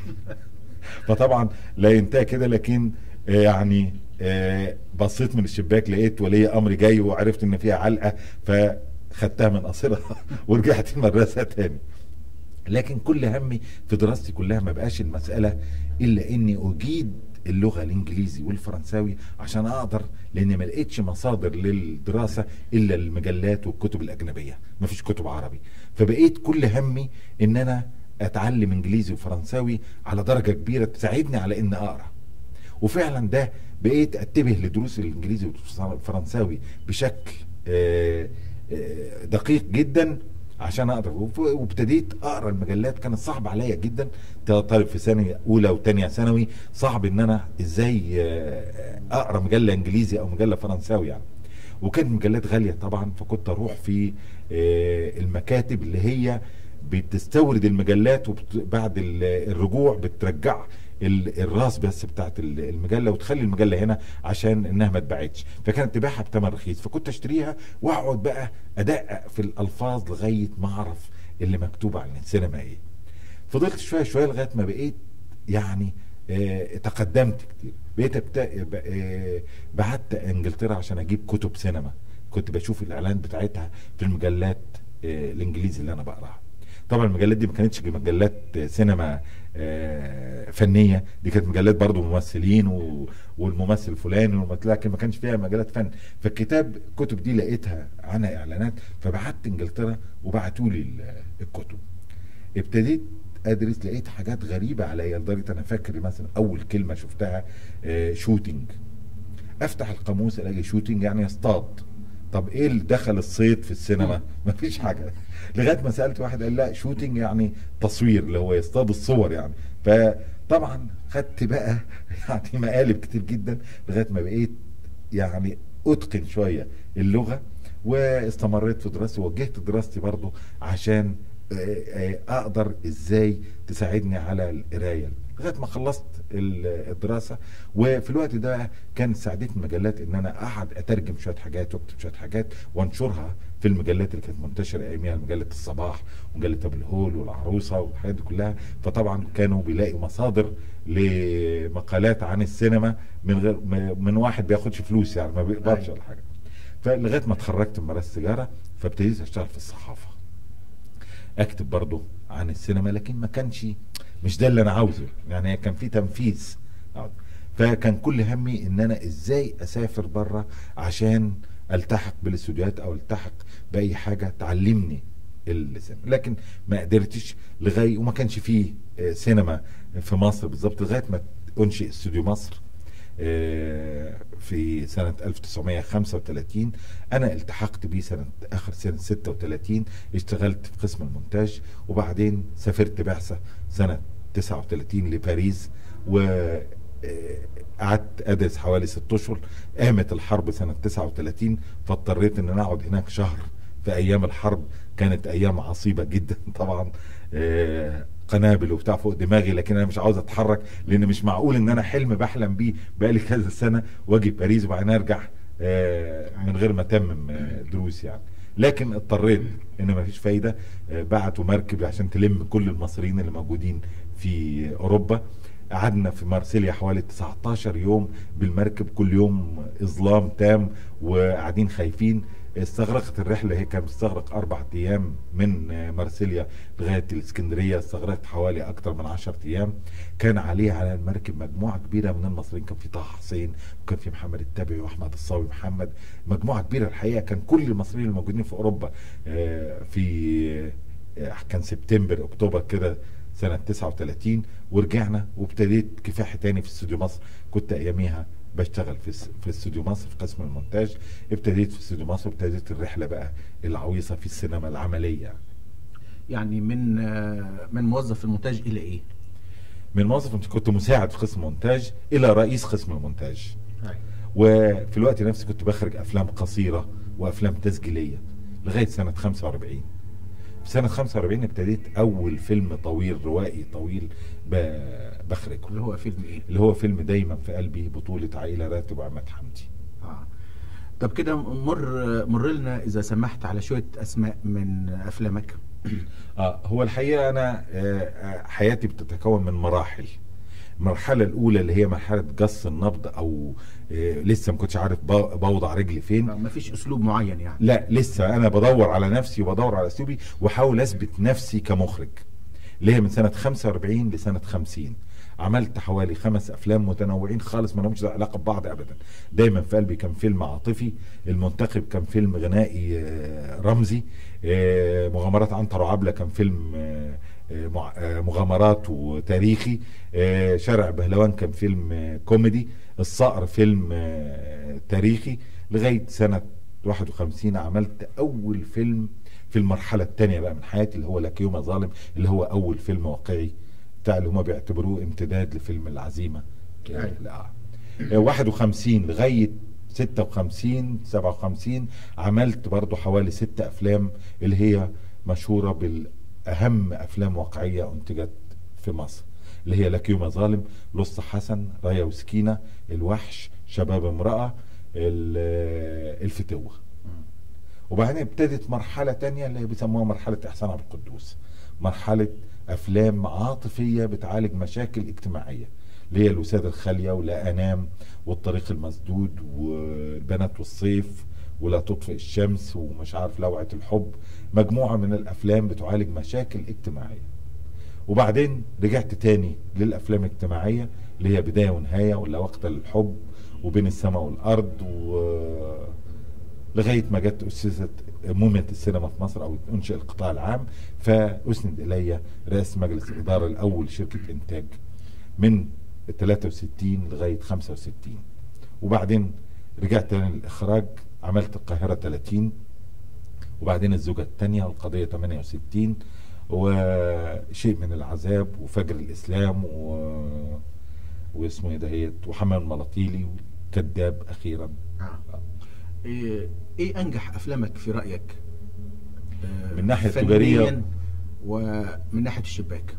فطبعا لا ينتهي كده لكن آه، يعني آه، بصيت من الشباك لقيت ولي امري جاي وعرفت ان فيها علقه فخدتها من قصرها ورجعت المدرسه تاني لكن كل همي في دراستي كلها ما بقاش المسألة إلا إني أجيد اللغة الإنجليزي والفرنساوي عشان أقدر لأن ما لقيتش مصادر للدراسة إلا المجلات والكتب الأجنبية ما فيش كتب عربي فبقيت كل همي إن أنا أتعلم إنجليزي وفرنساوي على درجة كبيرة تساعدني على إن أقرأ وفعلا ده بقيت اتبه لدروس الانجليزي والفرنساوي بشكل آه، آه، دقيق جدا عشان اقدر وف- وابتديت اقرا المجلات كانت صعب عليا جدا طالب في ثانيه اولى وثانيه ثانوي صعب ان انا ازاي آه، اقرا مجله انجليزي او مجله فرنساوي يعني وكانت مجلات غاليه طبعا فكنت اروح في آه، المكاتب اللي هي بتستورد المجلات وبعد الرجوع بترجع ال- الراس بس بتاعت ال- المجله وتخلي المجله هنا عشان انها ما اتباعتش فكانت تبيعها بثمن رخيص فكنت اشتريها واقعد بقى ادقق في الالفاظ لغايه ما اعرف اللي مكتوب عن السينما ايه فضلت شويه شويه لغايه ما بقيت يعني آه تقدمت كتير بقيت أبت- ب- آه بعت انجلترا عشان اجيب كتب سينما كنت بشوف الاعلان بتاعتها في المجلات آه الانجليزي اللي انا بقراها طبعا المجلات دي ما كانتش مجلات آه، سينما آه، فنيه دي كانت مجلات برضو ممثلين و- والممثل الفلاني والممثل لكن ما كانش فيها مجلات فن فالكتاب الكتب دي لقيتها عنها اعلانات فبعت انجلترا وبعتوا لي ال- الكتب ابتديت ادرس لقيت حاجات غريبه عليا لدرجه انا فاكر مثلا اول كلمه شفتها آه، شوتينج افتح القاموس الاقي شوتينج يعني يصطاد طب ايه اللي دخل الصيد في السينما مفيش حاجه لغايه ما سالت واحد قال لا شوتينج يعني تصوير اللي هو يصطاد الصور يعني فطبعا خدت بقى يعني مقالب كتير جدا لغايه ما بقيت يعني اتقن شويه اللغه واستمريت في دراستي وجهت دراستي برضو عشان آه، آه، اقدر ازاي تساعدني على القرايه لغايه ما خلصت ال- الدراسه وفي الوقت ده كان ساعدتني المجلات ان انا اقعد اترجم شويه حاجات واكتب شويه حاجات وانشرها في المجلات اللي كانت منتشره اياميها مجله الصباح ومجله ابو الهول والعروسه والحاجات دي كلها فطبعا كانوا بيلاقوا مصادر لمقالات عن السينما من غير م- من واحد بياخدش فلوس يعني ما بيقبضش أيوة. ولا حاجه فلغايه ما اتخرجت من مدرسه التجاره فابتديت اشتغل في الصحافه اكتب برضه عن السينما لكن ما كانش مش ده اللي انا عاوزه يعني كان في تنفيذ فكان كل همي ان انا ازاي اسافر بره عشان التحق بالاستوديوهات او التحق باي حاجه تعلمني السينما لكن ما قدرتش لغايه وما كانش فيه آه، سينما في مصر بالظبط لغايه ما انشئ استوديو مصر آه، في سنة 1935 أنا التحقت بيه سنة آخر سنة 36 اشتغلت في قسم المونتاج وبعدين سافرت بعثة سنة 39 لباريس و آه، قعدت ادرس حوالي ست اشهر قامت الحرب سنه 39 فاضطريت ان انا اقعد هناك شهر في ايام الحرب كانت ايام عصيبه جدا طبعا آه، قنابل وبتاع فوق دماغي لكن انا مش عاوز اتحرك لان مش معقول ان انا حلم بحلم بيه بقالي كذا سنه واجي باريس وبعدين ارجع آه، من غير ما اتمم آه، دروس يعني لكن اضطريت ان مفيش فايده آه، بعتوا مركب عشان تلم كل المصريين اللي موجودين في اوروبا قعدنا في مارسيليا حوالي 19 يوم بالمركب كل يوم اظلام تام وقاعدين خايفين استغرقت الرحله هي كانت بتستغرق اربع ايام من آه، مارسيليا لغايه الاسكندريه استغرقت حوالي اكثر من 10 ايام كان عليه على المركب مجموعه كبيره من المصريين كان في طه حسين وكان في محمد التبعي واحمد الصاوي محمد مجموعه كبيره الحقيقه كان كل المصريين الموجودين في اوروبا آه، في آه، كان سبتمبر اكتوبر كده سنة 39 ورجعنا وابتديت كفاح تاني في استوديو مصر كنت اياميها بشتغل في الس- في استوديو مصر في قسم المونتاج ابتديت في استوديو مصر وابتديت الرحلة بقى العويصة في السينما العملية يعني من آه، من موظف في المونتاج الى ايه؟ من موظف كنت مساعد في قسم مونتاج الى رئيس قسم المونتاج وفي الوقت نفسه كنت بخرج افلام قصيرة وافلام تسجيلية لغاية سنة 45 في سنة 45 ابتديت أول فيلم طويل روائي طويل ب- بخرجه اللي هو فيلم ايه؟ اللي هو فيلم دايما في قلبي بطولة عائلة راتب وعماد حمدي اه طب كده مر مر لنا اذا سمحت على شويه اسماء من افلامك آه هو الحقيقة أنا آه آه، حياتي بتتكون من مراحل المرحلة الأولى اللي هي مرحلة جص النبض أو آه لسه ما كنتش عارف بو- بوضع رجلي فين ما فيش اسلوب معين يعني لا لسه انا بدور على نفسي وبدور على اسلوبي واحاول اثبت نفسي كمخرج اللي هي من سنه 45 لسنه 50 عملت حوالي خمس افلام متنوعين خالص ما لهمش علاقه ببعض ابدا دايما في قلبي كان فيلم عاطفي المنتخب كان فيلم غنائي آه، رمزي آه، مغامرات عنتر وعبله كان فيلم آه، آه، مع- آه، مغامرات وتاريخي آه، شارع بهلوان كان فيلم آه، كوميدي الصقر فيلم آه، تاريخي لغايه سنه 51 عملت اول فيلم في المرحله الثانيه بقى من حياتي اللي هو لك يوم يا ظالم اللي هو اول فيلم واقعي بتاع اللي هم بيعتبروه امتداد لفيلم العزيمه أيوة. لا آه، 51 لغايه 56 57 عملت برضو حوالي ست افلام اللي هي مشهوره بالاهم افلام واقعيه انتجت في مصر اللي هي لك يوم يا ظالم لص حسن رايه وسكينه الوحش شباب امراه ال- الفتوه وبعدين ابتدت مرحلة تانية اللي هي بيسموها مرحلة إحسان عبد القدوس مرحلة أفلام عاطفية بتعالج مشاكل اجتماعية اللي هي الوسادة الخالية ولا أنام والطريق المسدود والبنات والصيف ولا تطفئ الشمس ومش عارف لوعة الحب مجموعة من الأفلام بتعالج مشاكل اجتماعية وبعدين رجعت تاني للأفلام الاجتماعية اللي هي بداية ونهاية ولا وقت للحب وبين السماء والأرض و لغايه ما جت اسست مومنت السينما في مصر او انشئ القطاع العام فاسند الي رئاسه مجلس الاداره الاول شركه انتاج من 63 لغايه 65 وبعدين رجعت تاني للاخراج عملت القاهره 30 وبعدين الزوجه الثانيه والقضيه 68 وشيء من العذاب وفجر الاسلام و... واسمه ايه دهيت وحمام الملاطيلي وكذاب اخيرا آه. ايه إيه انجح افلامك في رايك آه، من ناحية فنياً تجارية؟ ومن ناحيه الشباك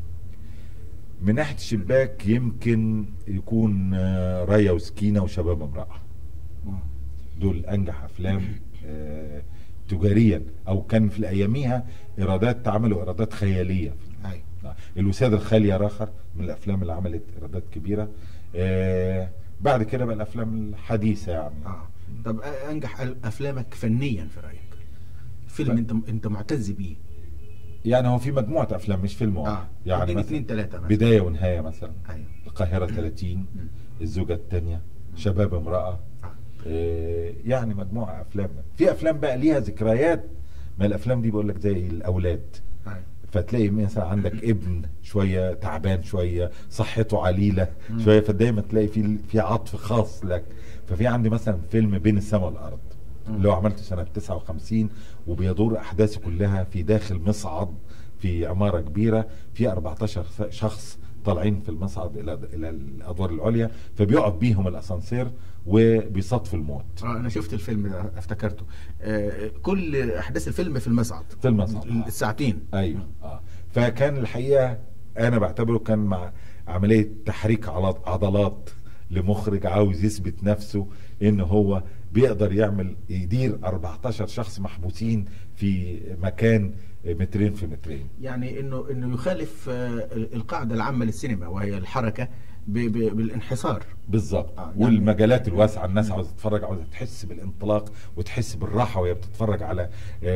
من ناحيه الشباك يمكن يكون آه، رايه وسكينه وشباب امراه مم. دول انجح افلام آه، تجاريا او كان في اياميها ايرادات عملوا ايرادات خياليه ايوه آه، الوساده الخاليه رخر من الافلام اللي عملت ايرادات كبيره آه، بعد كده بقى الافلام الحديثه يعني اه طب آه، انجح افلامك فنيا في رايك فيلم ف- انت انت معتز بيه يعني هو في مجموعه افلام مش فيلم واحد اه يعني اديني مثلا اثنين ثلاثه مثلا بدايه ونهايه مثلا ايوه القاهره 30 الزوجه الثانيه شباب امراه آه. آه، يعني مجموعه افلام في افلام بقى ليها ذكريات ما الافلام دي بقول لك زي الاولاد ايوه فتلاقي مثلا عندك ابن شويه تعبان شويه صحته عليله شويه فدايما تلاقي في في عطف خاص لك ففي عندي مثلا فيلم بين السماء والارض اللي هو عملته سنه 59 وبيدور احداثه كلها في داخل مصعد في عماره كبيره في 14 شخص طالعين في المصعد الى الى الادوار العليا فبيقف بيهم الاسانسير وبيصادفوا الموت اه انا شفت الفيلم ده افتكرته آه كل احداث الفيلم في المصعد في المصعد. الساعتين ايوه اه فكان الحقيقه انا بعتبره كان مع عمليه تحريك عض- عضلات لمخرج عاوز يثبت نفسه ان هو بيقدر يعمل يدير 14 شخص محبوسين في مكان مترين في مترين يعني انه انه يخالف آه القاعده العامه للسينما وهي الحركه ب ب بالانحصار بالظبط آه، آه يعني- والمجالات الواسعه الناس عاوزه تتفرج عاوزه تحس بالانطلاق وتحس بالراحه وهي بتتفرج على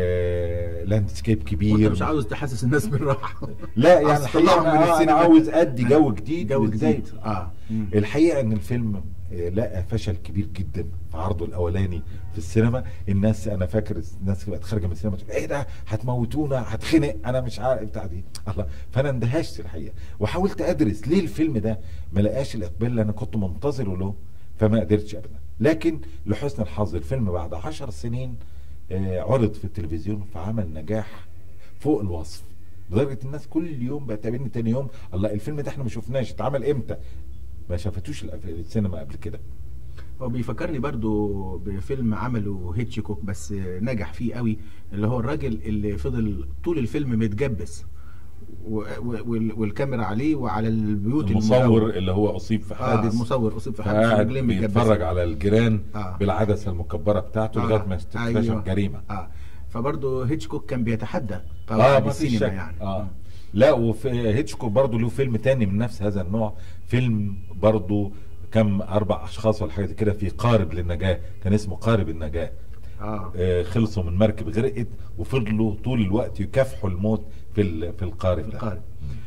آه لاندسكيب وانت كبير مش عاوز تحسس الناس بالراحه لا يعني عاوز الحقيقه تطلعهم من أنا, آه السينما. انا عاوز ادي جو جديد جو وإزاي- جديد اه مم. الحقيقه ان الفيلم آه، لقى فشل كبير جدا في عرضه الاولاني في السينما الناس انا فاكر الناس بقت خارجه من السينما تقول ايه ده هتموتونا هتخنق انا مش عارف بتاع دي الله فانا اندهشت الحقيقه وحاولت ادرس ليه الفيلم ده ما لقاش الاقبال اللي انا كنت منتظره له فما قدرتش ابدا لكن لحسن الحظ الفيلم بعد عشر سنين آه، عرض في التلفزيون فعمل نجاح فوق الوصف لدرجه الناس كل يوم بقت تقابلني تاني يوم الله الفيلم ده احنا ما شفناش اتعمل امتى ما شافتوش الأف- السينما قبل كده هو بيفكرني برضو بفيلم عمله هيتشيكوك بس نجح فيه قوي اللي هو الراجل اللي فضل طول الفيلم متجبس و- و- وال- والكاميرا عليه وعلى البيوت المصور المجاورة. اللي هو اصيب في آه حادث المصور اصيب في حادث فقاعد رجليه متجبسة. بيتفرج على الجيران آه. بالعدسه المكبره بتاعته آه، لغايه ما تكتشف أيوة. جريمه اه فبرضه هيتشكوك كان بيتحدى اه طبعا ما فيش السينما شك يعني اه لا وفي هيتشكوك برضه له فيلم تاني من نفس هذا النوع فيلم برضه كم اربع اشخاص ولا حاجه زي كده في قارب للنجاه كان اسمه قارب النجاه اه آه خلصوا من مركب غرقت وفضلوا طول الوقت يكافحوا الموت في ال- في القارب في ده القارب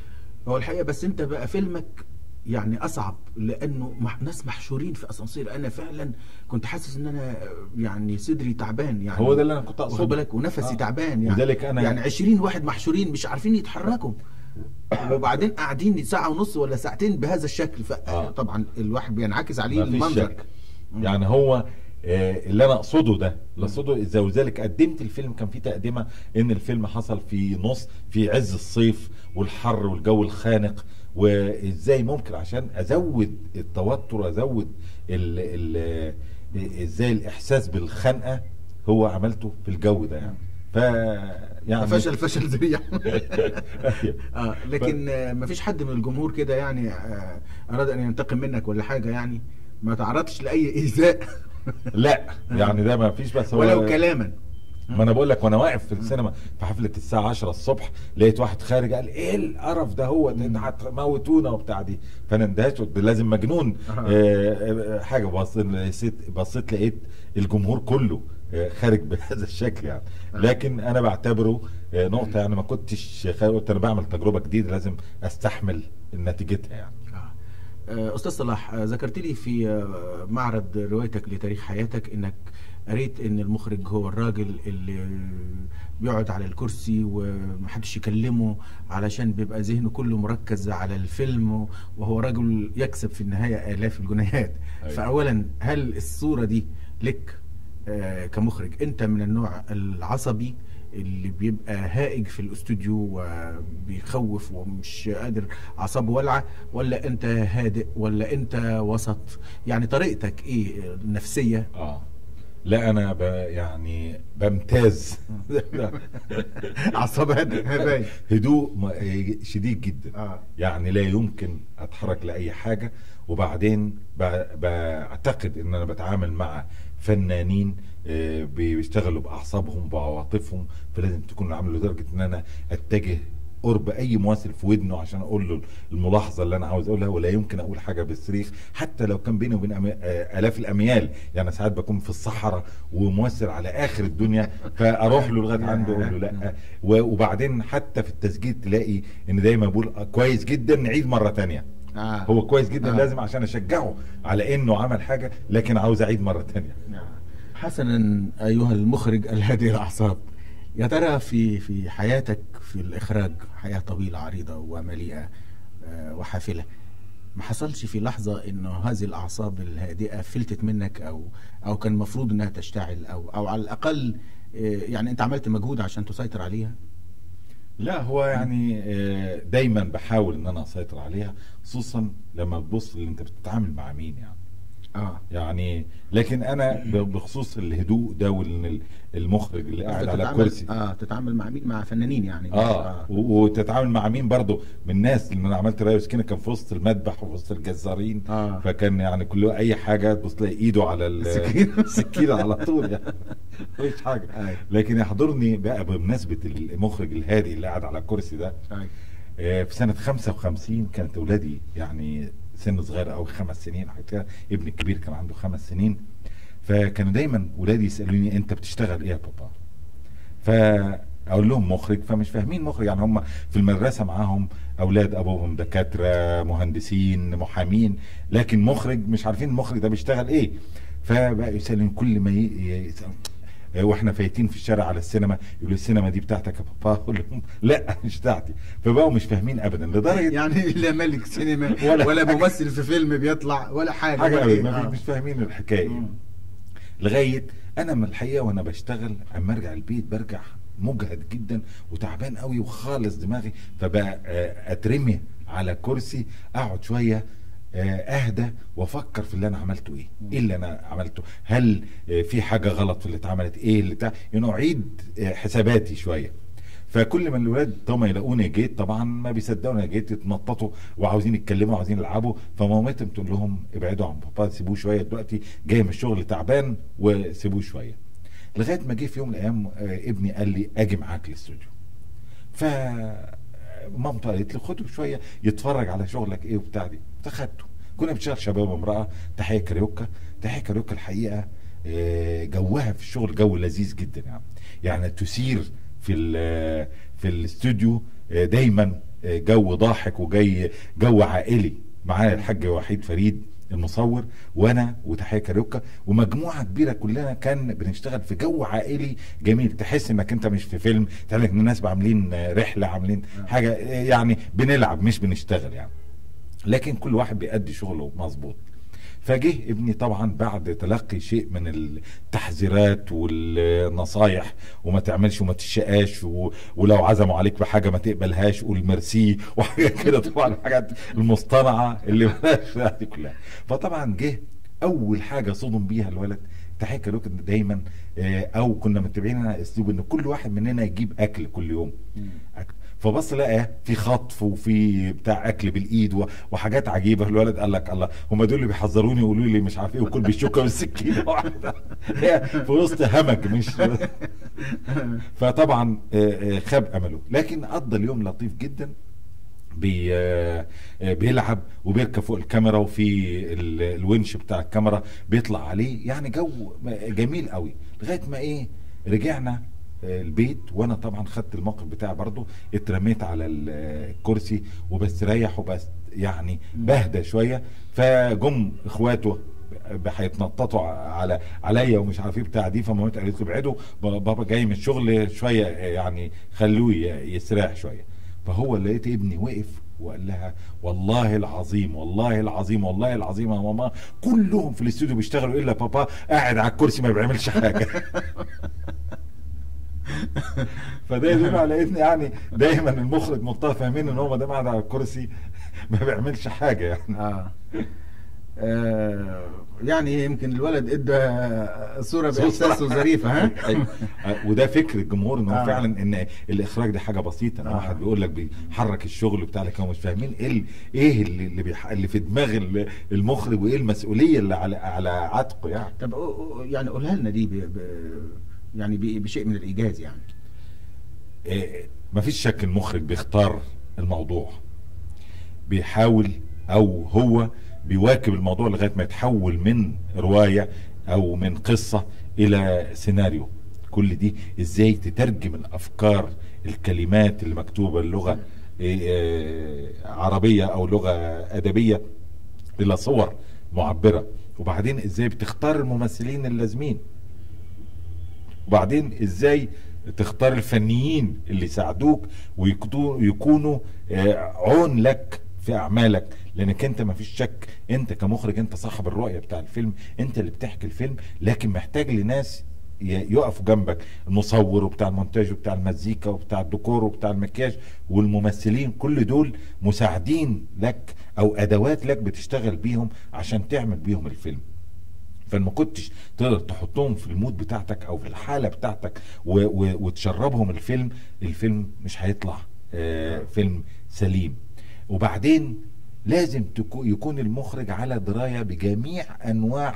هو الحقيقه بس انت بقى فيلمك يعني اصعب لانه مح ناس محشورين في اسانسير انا فعلا كنت حاسس ان انا يعني صدري تعبان يعني هو ده اللي أنا كنت واخد أقصده. بالك ونفسي آه. تعبان يعني لذلك أنا- يعني 20 واحد محشورين مش عارفين يتحركوا وبعدين قاعدين ساعه ونص ولا ساعتين بهذا الشكل آه. فطبعا الواحد بينعكس عليه ما فيش المنظر شك يعني هو آه، اللي انا اقصده ده اللي اقصده اذا وذلك قدمت الفيلم كان في تقدمه ان الفيلم حصل في نص في عز الصيف والحر والجو الخانق وازاي ممكن عشان ازود التوتر ازود ال ال ازاي الاحساس بالخنقه هو عملته في الجو ده يعني ف يعني فشل فشل ذريع أيوة. اه لكن آه مفيش حد من الجمهور كده يعني آه اراد ان ينتقم منك ولا حاجه يعني ما تعرضتش لاي ايذاء لا يعني ده ما فيش بس هو ولو كلاما ما انا بقول لك وانا واقف في السينما في حفله الساعه 10 الصبح لقيت واحد خارج قال ايه القرف ده هو ده هتموتونا وبتاع دي فانا اندهشت قلت لازم مجنون آه. آه آه، حاجه بصيت بصيت لقيت الجمهور كله آه، خارج بهذا الشكل يعني لكن انا بعتبره آه، نقطه يعني ما كنتش خارج قلت انا بعمل تجربه جديده لازم استحمل نتيجتها يعني آه. آه، استاذ صلاح آه، ذكرت لي في آه، معرض روايتك لتاريخ حياتك انك قريت ان المخرج هو الراجل اللي بيقعد على الكرسي ومحدش يكلمه علشان بيبقى ذهنه كله مركز على الفيلم وهو رجل يكسب في النهاية آلاف الجنيهات أيوة. فأولا هل الصورة دي لك آه، كمخرج انت من النوع العصبي اللي بيبقى هائج في الاستوديو وبيخوف ومش قادر اعصابه والعه ولا انت هادئ ولا انت وسط يعني طريقتك ايه النفسيه اه لا انا ب يعني بمتاز اعصاب هادئ هدوء م- شديد جدا اه يعني لا يمكن اتحرك لاي حاجه وبعدين ب- بعتقد ان انا بتعامل مع فنانين آه، بيشتغلوا باعصابهم بعواطفهم فلازم تكون عامل لدرجه ان انا اتجه قرب اي ممثل في ودنه عشان اقول له الملاحظه اللي انا عاوز اقولها ولا يمكن اقول حاجه بالصريخ حتى لو كان بيني وبين أمي- آه، الاف الاميال يعني ساعات بكون في الصحراء وممثل على اخر الدنيا فاروح له لغايه عنده اقول له لا و- وبعدين حتى في التسجيل تلاقي ان دايما بقول آه، كويس جدا نعيد مره تانية آه. هو كويس جدا آه. لازم عشان اشجعه على انه عمل حاجه لكن عاوز اعيد مره تانية حسنا ايها المخرج الهادي الاعصاب يا ترى في في حياتك في الاخراج حياه طويله عريضه ومليئه آه، وحافله ما حصلش في لحظه انه هذه الاعصاب الهادئه فلتت منك او او كان المفروض انها تشتعل او او على الاقل آه، يعني انت عملت مجهود عشان تسيطر عليها لا هو يعني آه، دايما بحاول ان انا اسيطر عليها خصوصا لما تبص اللي انت بتتعامل مع مين يعني اه يعني لكن انا ب- بخصوص الهدوء ده وان ال- المخرج اللي قاعد على تتعامل- الكرسي اه تتعامل مع مين مع فنانين يعني اه و- وتتعامل مع مين برضه من الناس لان انا عملت راي وسكينه كان في وسط المذبح وفي وسط الجزارين آه. فكان يعني كل اي حاجه تبص تلاقي ايده على ال- السكينة. السكينه على طول يعني مفيش حاجه أيوة. لكن يحضرني بقى بمناسبه المخرج الهادي اللي قاعد على الكرسي ده آه. آه، في سنة 55 كانت أولادي يعني سن صغير أو خمس سنين حاجة كده ابني الكبير كان عنده خمس سنين فكانوا دايما ولادي يسألوني أنت بتشتغل إيه يا بابا؟ فأقول لهم مخرج فمش فاهمين مخرج يعني هم في المدرسة معاهم أولاد أبوهم دكاترة مهندسين محامين لكن مخرج مش عارفين المخرج ده بيشتغل إيه فبقى يسألوني كل ما ي- يسألون واحنا فايتين في الشارع على السينما يقولوا السينما دي بتاعتك يا بابا اقول لهم لا مش بتاعتي فبقوا مش فاهمين ابدا لدرجه يعني لا ملك سينما ولا ولا, ولا حاجة. ممثل في فيلم بيطلع ولا حاجه حاجه ولا أبدا إيه. ما آه. في- مش فاهمين الحكايه مم. لغايه انا من الحقيقه وانا بشتغل اما ارجع البيت برجع مجهد جدا وتعبان قوي وخالص دماغي فبقى آه، اترمي على كرسي اقعد شويه آه، اهدى وافكر في اللي انا عملته ايه ايه اللي انا عملته هل آه، في حاجه غلط في اللي اتعملت ايه اللي بتاع يعني اعيد آه، حساباتي شويه فكل ما الولاد طبعا يلاقوني جيت طبعا ما بيصدقوا انا جيت يتنططوا وعاوزين يتكلموا وعاوزين يلعبوا فمامتهم تقول لهم ابعدوا عن بابا سيبوه شويه دلوقتي جاي من الشغل تعبان وسيبوه شويه لغايه ما جه في يوم من الايام آه، ابني قال لي اجي معاك الاستوديو ف مامته قالت لي خده شويه يتفرج على شغلك ايه وبتاع دي فخدته كنا بنشتغل شباب وامراه تحيه كاريوكا تحيه كاريوكا الحقيقه آه، جوها في الشغل جو لذيذ جدا يعني يعني تثير في ال- في الاستوديو آه، دايما آه، جو ضاحك وجاي جو عائلي معايا الحاج وحيد فريد المصور وانا وتحيه كاريوكا ومجموعه كبيره كلنا كان بنشتغل في جو عائلي جميل تحس انك انت مش في فيلم تحس ان الناس عاملين آه، رحله عاملين حاجه آه، يعني بنلعب مش بنشتغل يعني لكن كل واحد بيأدي شغله مظبوط فجه ابني طبعا بعد تلقي شيء من التحذيرات والنصايح وما تعملش وما تشقاش و... ولو عزموا عليك بحاجه ما تقبلهاش قول ميرسي وحاجات كده طبعا الحاجات المصطنعه اللي بلاش دي كلها فطبعا جه اول حاجه صدم بيها الولد تحيه كاروك دايما آه، او كنا متبعين على اسلوب ان كل واحد مننا يجيب اكل كل يوم أكل. فبص لقى في خطف وفي بتاع اكل بالايد و- وحاجات عجيبه الولد قال لك الله هم دول اللي بيحذروني يقولوا لي مش عارف ايه وكل بالشوكه والسكينه واحده هي في وسط همج مش فطبعا آه، آه، خاب امله لكن قضى اليوم لطيف جدا بي آه، آه، بيلعب وبيركب فوق الكاميرا وفي ال- الونش بتاع الكاميرا بيطلع عليه يعني جو جميل قوي لغايه ما ايه رجعنا آه، البيت وانا طبعا خدت الموقف بتاعي برضو اترميت على ال- آه، الكرسي وبستريح وبس يعني بهدى شويه فجم اخواته ب- هيتنططوا على عليا ومش عارف ايه بتاع دي فمامتي قالت له ابعدوا بابا جاي من الشغل شويه يعني خلوه ي- يستريح شويه فهو لقيت ابني وقف وقال لها والله العظيم والله العظيم والله العظيم يا ماما كلهم في الاستوديو بيشتغلوا الا بابا قاعد على الكرسي ما بيعملش حاجه فده يدل على ان يعني دايما المخرج منطقه فاهمين ان هو ما دام قاعد على الكرسي ما بيعملش حاجه يعني اه آه، يعني يمكن الولد ادى صوره باحساسه ظريفه ها أيوة. آه، وده فكر الجمهور ان هو آه. فعلا ان الاخراج دي حاجه بسيطه ان آه. واحد بيقول لك بيحرك الشغل بتاع لك هم مش فاهمين ايه ال- ايه اللي اللي, بيح... اللي في دماغ ال- المخرج وايه المسؤوليه اللي على على عاتقه يعني طب قو- قو- يعني قولها لنا دي ب... ب... يعني ب... بشيء من الايجاز يعني آه، مفيش شك المخرج بيختار الموضوع بيحاول او هو بيواكب الموضوع لغايه ما يتحول من روايه او من قصه الى سيناريو كل دي ازاي تترجم الافكار الكلمات اللي مكتوبه اللغه آه، آه، عربيه او لغه ادبيه الى صور معبره وبعدين ازاي بتختار الممثلين اللازمين وبعدين ازاي تختار الفنيين اللي يساعدوك ويكونوا عون لك في اعمالك لانك انت ما فيش شك انت كمخرج انت صاحب الرؤيه بتاع الفيلم انت اللي بتحكي الفيلم لكن محتاج لناس ي- يقفوا جنبك المصور وبتاع المونتاج وبتاع المزيكا وبتاع الديكور وبتاع المكياج والممثلين كل دول مساعدين لك او ادوات لك بتشتغل بيهم عشان تعمل بيهم الفيلم فما كنتش تقدر تحطهم في المود بتاعتك او في الحاله بتاعتك و و وتشربهم الفيلم الفيلم مش هيطلع آه فيلم سليم وبعدين لازم تكو يكون المخرج على درايه بجميع انواع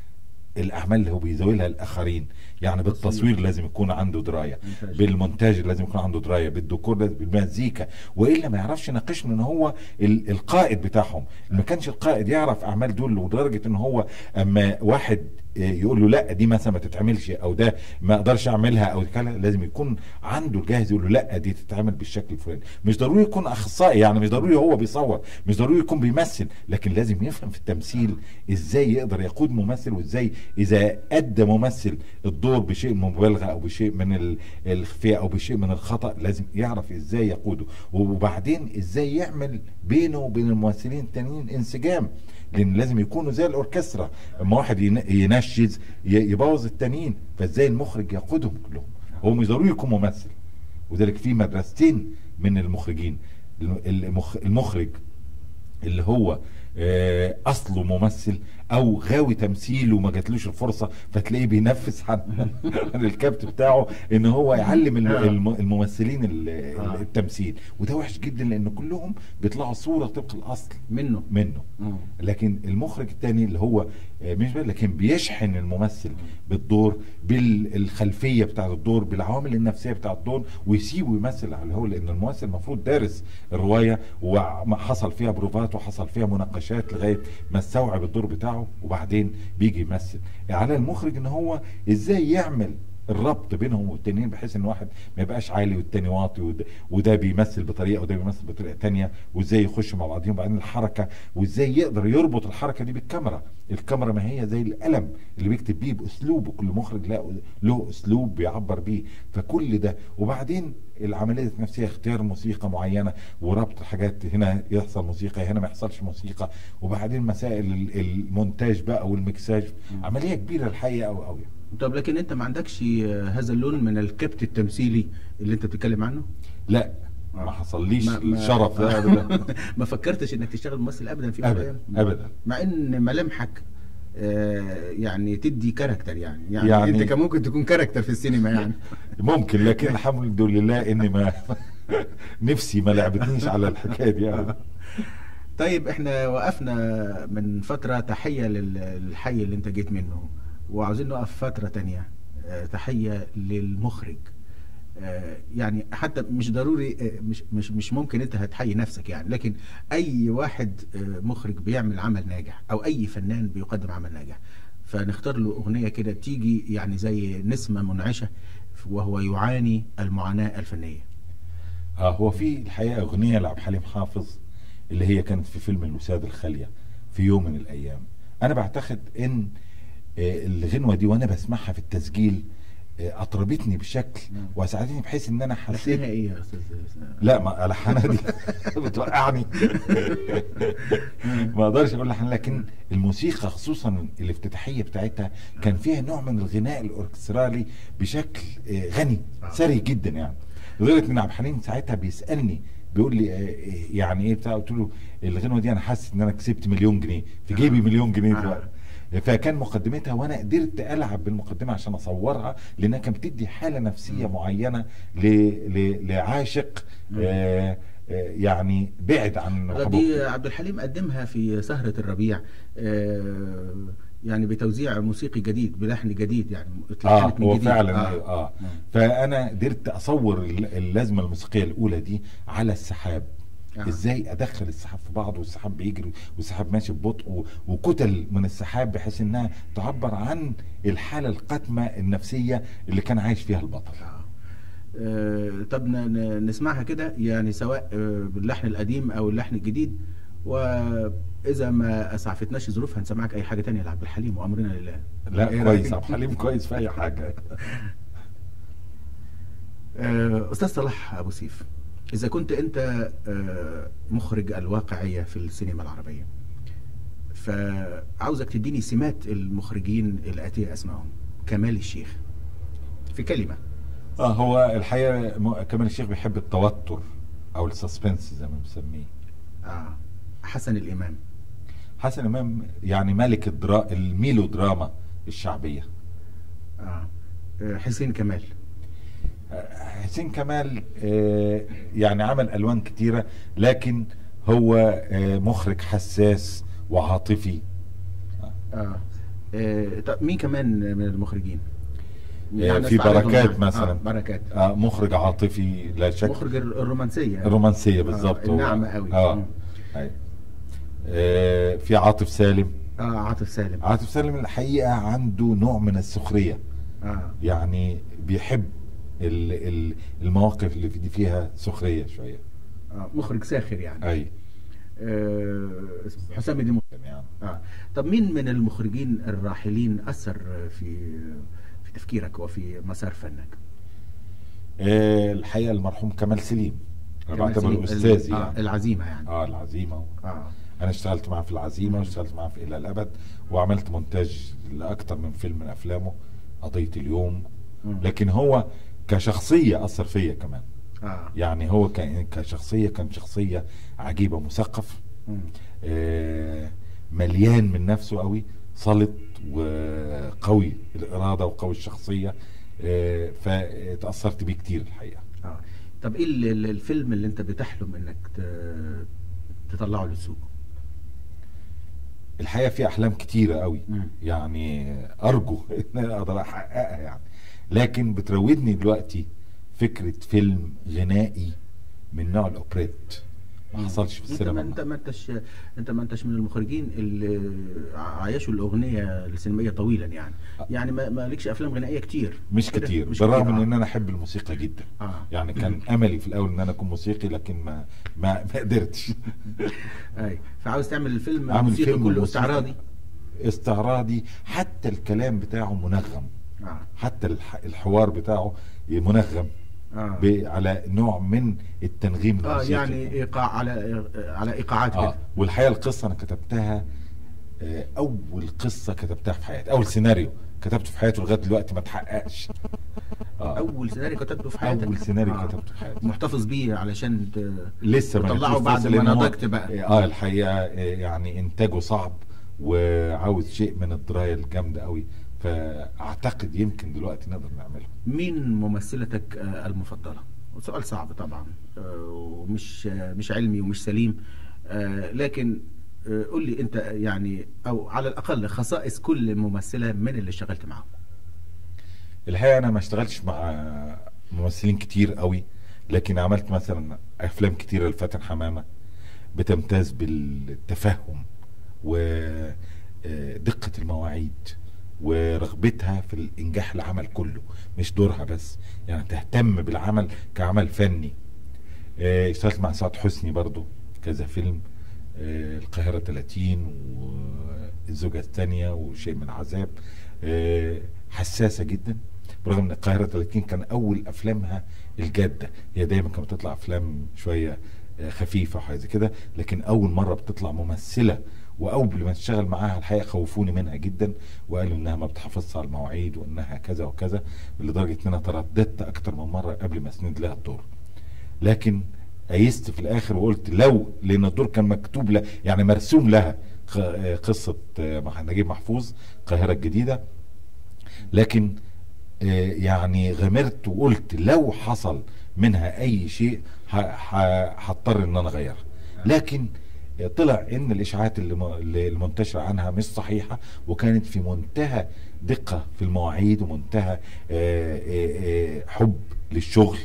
الاعمال اللي هو بيزاولها الاخرين يعني بالتصوير لازم يكون عنده درايه مونتاج. بالمونتاج لازم يكون عنده درايه بالديكور لازم بالمزيكا والا ما يعرفش يناقشهم ان هو ال- القائد بتاعهم ما كانش القائد يعرف اعمال دول لدرجه ان هو اما واحد آه، يقول له لا دي مثلا ما تتعملش او ده ما اقدرش اعملها او كده لازم يكون عنده الجاهز يقول له لا دي تتعمل بالشكل الفلاني مش ضروري يكون اخصائي يعني مش ضروري هو بيصور مش ضروري يكون بيمثل لكن لازم يفهم في التمثيل ازاي يقدر يقود ممثل وازاي اذا ادى ممثل الدور بشيء من المبالغه او بشيء من ال- الخفاء او بشيء من الخطا لازم يعرف ازاي يقوده وبعدين ازاي يعمل بينه وبين الممثلين التانيين انسجام لان لازم يكونوا زي الاوركسترا اما واحد ين- ينشز ي- يبوظ التانيين فازاي المخرج يقودهم كلهم هو مش ضروري يكون ممثل وذلك في مدرستين من المخرجين الم- المخ- المخرج اللي هو آه، اصله ممثل او غاوي تمثيل وما جاتلوش الفرصه فتلاقيه بينفذ عن عن الكابت بتاعه ان هو يعلم الم- آه. الم- الممثلين ال- آه. التمثيل وده وحش جدا لان كلهم بيطلعوا صوره طبق الاصل منه منه مم. لكن المخرج التاني اللي هو آه، مش بقى لكن بيشحن الممثل بالدور بالخلفيه بتاعت الدور بالعوامل النفسيه بتاعت الدور ويسيبه يمثل على هو لان الممثل المفروض دارس الروايه وحصل فيها بروفات وحصل فيها مناقشات لغايه ما استوعب الدور بتاعه وبعدين بيجي يمثل على المخرج ان هو ازاي يعمل الربط بينهم والتانيين بحيث ان واحد ما يبقاش عالي والتاني واطي وده, وده بيمثل بطريقه وده بيمثل بطريقه تانية وازاي يخشوا مع بعضهم وبعدين الحركه وازاي يقدر يربط الحركه دي بالكاميرا الكاميرا ما هي زي القلم اللي بيكتب بيه باسلوبه كل مخرج له له اسلوب بيعبر بيه فكل ده وبعدين العمليه النفسيه اختيار موسيقى معينه وربط حاجات هنا يحصل موسيقى هنا ما يحصلش موسيقى وبعدين مسائل ال- المونتاج بقى والمكساج عمليه كبيره الحقيقه قوي قوي طب لكن انت ما عندكش آه، هذا اللون من الكبت التمثيلي اللي انت بتتكلم عنه لا ما حصليش ما- ما- الشرف ده ابدا ما فكرتش انك تشتغل ممثل ابدا في يوم من ابدا الأيام؟ ابدا مع ان ملامحك آه، يعني تدي كاركتر يعني يعني, يعني- يعني انت كان ممكن تكون كاركتر في السينما يعني ممكن لكن الحمد لله اني ما نفسي ما لعبتنيش على الحكايه دي أبداً. طيب احنا وقفنا من فترة تحية لل- للحي اللي انت جيت منه وعاوزين نقف فترة تانية آه، تحية للمخرج آه، يعني حتى مش ضروري آه، مش مش مش ممكن انت هتحيي نفسك يعني لكن اي واحد آه، مخرج بيعمل عمل ناجح او اي فنان بيقدم عمل ناجح فنختار له اغنية كده تيجي يعني زي نسمة منعشة وهو يعاني المعاناة الفنية اه هو في الحقيقه اغنيه لعبد الحليم حافظ اللي هي كانت في فيلم الوساد الخاليه في يوم من الايام انا بعتقد ان آه، الغنوه دي وانا بسمعها في التسجيل آه، اطربتني بشكل نعم. واسعدتني بحيث ان انا لحنها حسيت ايه يا استاذ لا ما الحانها دي بتوقعني ما اقدرش اقول لحن لكن الموسيقى خصوصا الافتتاحيه بتاعتها كان فيها نوع من الغناء الاوركسترالي بشكل آه، غني آه. ثري جدا يعني لدرجه ان عبد الحليم ساعتها بيسالني بيقول لي آه، آه، يعني ايه بتاع قلت له الغنوه دي انا حاسس ان انا كسبت مليون جنيه في جيبي آه. مليون جنيه آه. دلوقتي فكان مقدمتها وانا قدرت العب بالمقدمه عشان اصورها لانها كانت بتدي حاله نفسيه معينه ل... ل... لعاشق آه آه يعني بعد عن دي حبوب عبد الحليم قدمها في سهرة الربيع آه، يعني بتوزيع موسيقي جديد بلحن جديد يعني اه اتلحنت من هو جديد. فعلا آه. اه, آه. مم. فانا قدرت اصور ال- اللازمه الموسيقيه الاولى دي على السحاب آه. ازاي ادخل السحاب في بعض والسحاب بيجري والسحاب ماشي ببطء و- وكتل من السحاب بحيث انها تعبر عن الحاله القاتمه النفسيه اللي كان عايش فيها البطل آه. آه، طب ن- ن- نسمعها كده يعني سواء آه، باللحن القديم او اللحن الجديد واذا ما اسعفتناش ظروف هنسمعك اي حاجه تانية لعبد الحليم وامرنا لله لا إيه كويس رأيك؟ عبد الحليم كويس في اي حاجه آه، استاذ صلاح ابو سيف اذا كنت انت آه، مخرج الواقعيه في السينما العربيه فعاوزك تديني سمات المخرجين الاتيه اسمائهم كمال الشيخ في كلمه اه هو الحقيقه م- كمال الشيخ بيحب التوتر او السسبنس زي ما بنسميه آه. حسن الامام حسن امام يعني ملك الدرا الميلو دراما الشعبيه آه. آه، حسين كمال حسين كمال آه، يعني عمل الوان كتيره لكن هو آه، مخرج حساس وعاطفي آه. آه. طب مين كمان من المخرجين؟ آه، في استعرضهم بركات معاك. مثلا. آه. بركات آه، مخرج عاطفي لا شك مخرج الر- الرومانسيه الرومانسيه بالظبط آه. هو. الناعمه قوي اه أيوة. آه، في عاطف سالم اه عاطف سالم عاطف سالم الحقيقه عنده نوع من السخريه اه يعني بيحب ال- ال- المواقف اللي في- دي فيها سخريه شويه آه. مخرج ساخر يعني اي آه. اسمه حسام الدين يعني آه. طب مين من المخرجين الراحلين اثر في في تفكيرك وفي مسار فنك؟ آه، الحقيقه المرحوم كمال سليم انا كمال بعتبره سليم. استاذي آه. يعني العزيمه يعني اه العزيمه اه انا اشتغلت معاه في العزيمه واشتغلت معاه في الى الابد وعملت مونتاج لاكثر من فيلم من افلامه قضيه اليوم مم. لكن هو كشخصيه اثر فيا كمان اه يعني هو كان كشخصيه كان شخصيه عجيبه مثقف مم. آه، مليان من نفسه قوي صلت وقوي الاراده وقوي الشخصيه آه، فتاثرت بيه كتير الحقيقه اه طب ايه ال- ال- الفيلم اللي انت بتحلم انك ت- تطلعه للسوق؟ الحقيقه في احلام كتيره قوي مم. يعني ارجو ان انا اقدر احققها يعني لكن بتراودني دلوقتي فكره فيلم غنائي من نوع الاوبريت ما حصلش في انت السينما ما انت ما انتش انت ما انتش من المخرجين اللي عايشوا الاغنيه السينمائيه طويلا يعني يعني ما ما لكش افلام غنائيه كتير مش كده؟ كتير مش بالرغم كتير، من آه. ان انا احب الموسيقى جدا آه. يعني كان املي في الاول ان انا اكون موسيقي لكن ما ما, ما قدرتش اي فعاوز تعمل الفيلم عامل موسيقى فيلم كله موسيقى استعراضي استعراضي حتى الكلام بتاعه منغم اه حتى الح- الحوار بتاعه منغم اه, ب- على نوع من التنغيم آه الموسيقي. يعني ايقاع على على ايقاعات اه كده والحقيقه القصه انا كتبتها آه، اول قصه كتبتها في حياتي اول سيناريو كتبته في حياتي لغايه دلوقتي ما اتحققش آه. اول سيناريو كتبته في حياتك اول سيناريو آه. كتبته في حياتي محتفظ بيه علشان ت... لسه ما وطلعه نجحوش بعد لسه ما لأن هو- نضجت بقى. اه الحقيقه آه، يعني انتاجه صعب وعاوز شيء من الدرايه الجامده قوي فاعتقد يمكن دلوقتي نقدر نعمله مين ممثلتك آه، المفضلة؟ سؤال صعب طبعا آه، ومش آه، مش علمي ومش سليم آه، لكن آه، قول لي انت يعني او على الاقل خصائص كل ممثلة من اللي اشتغلت معاهم الحقيقه انا ما اشتغلتش مع ممثلين كتير قوي لكن عملت مثلا افلام كتيره لفاتن حمامه بتمتاز بالتفهم ودقه المواعيد ورغبتها في الانجاح العمل كله مش دورها بس يعني تهتم بالعمل كعمل فني آه، اشتغلت مع سعاد حسني برضو كذا فيلم آه، القاهرة 30 الزوجة الثانية وشيء من العذاب آه، حساسة جدا برغم ان القاهرة 30 كان اول افلامها الجادة هي دايما كانت بتطلع افلام شوية آه، خفيفة وحاجة زي كده لكن اول مرة بتطلع ممثلة واول ما تشتغل معاها الحقيقه خوفوني منها جدا وقالوا انها ما بتحافظش على المواعيد وانها كذا وكذا لدرجه ان انا ترددت اكتر من مره قبل ما اسند لها الدور لكن قيست في الاخر وقلت لو لان الدور كان مكتوب لها يعني مرسوم لها ق- آه، قصه آه، مح- نجيب محفوظ القاهره الجديده لكن آه، يعني غمرت وقلت لو حصل منها اي شيء ه- ه- هضطر ان انا اغيرها لكن آه، طلع ان الاشاعات اللي م- اللي المنتشره عنها مش صحيحه وكانت في منتهى دقه في المواعيد ومنتهى آه، آه، آه، حب للشغل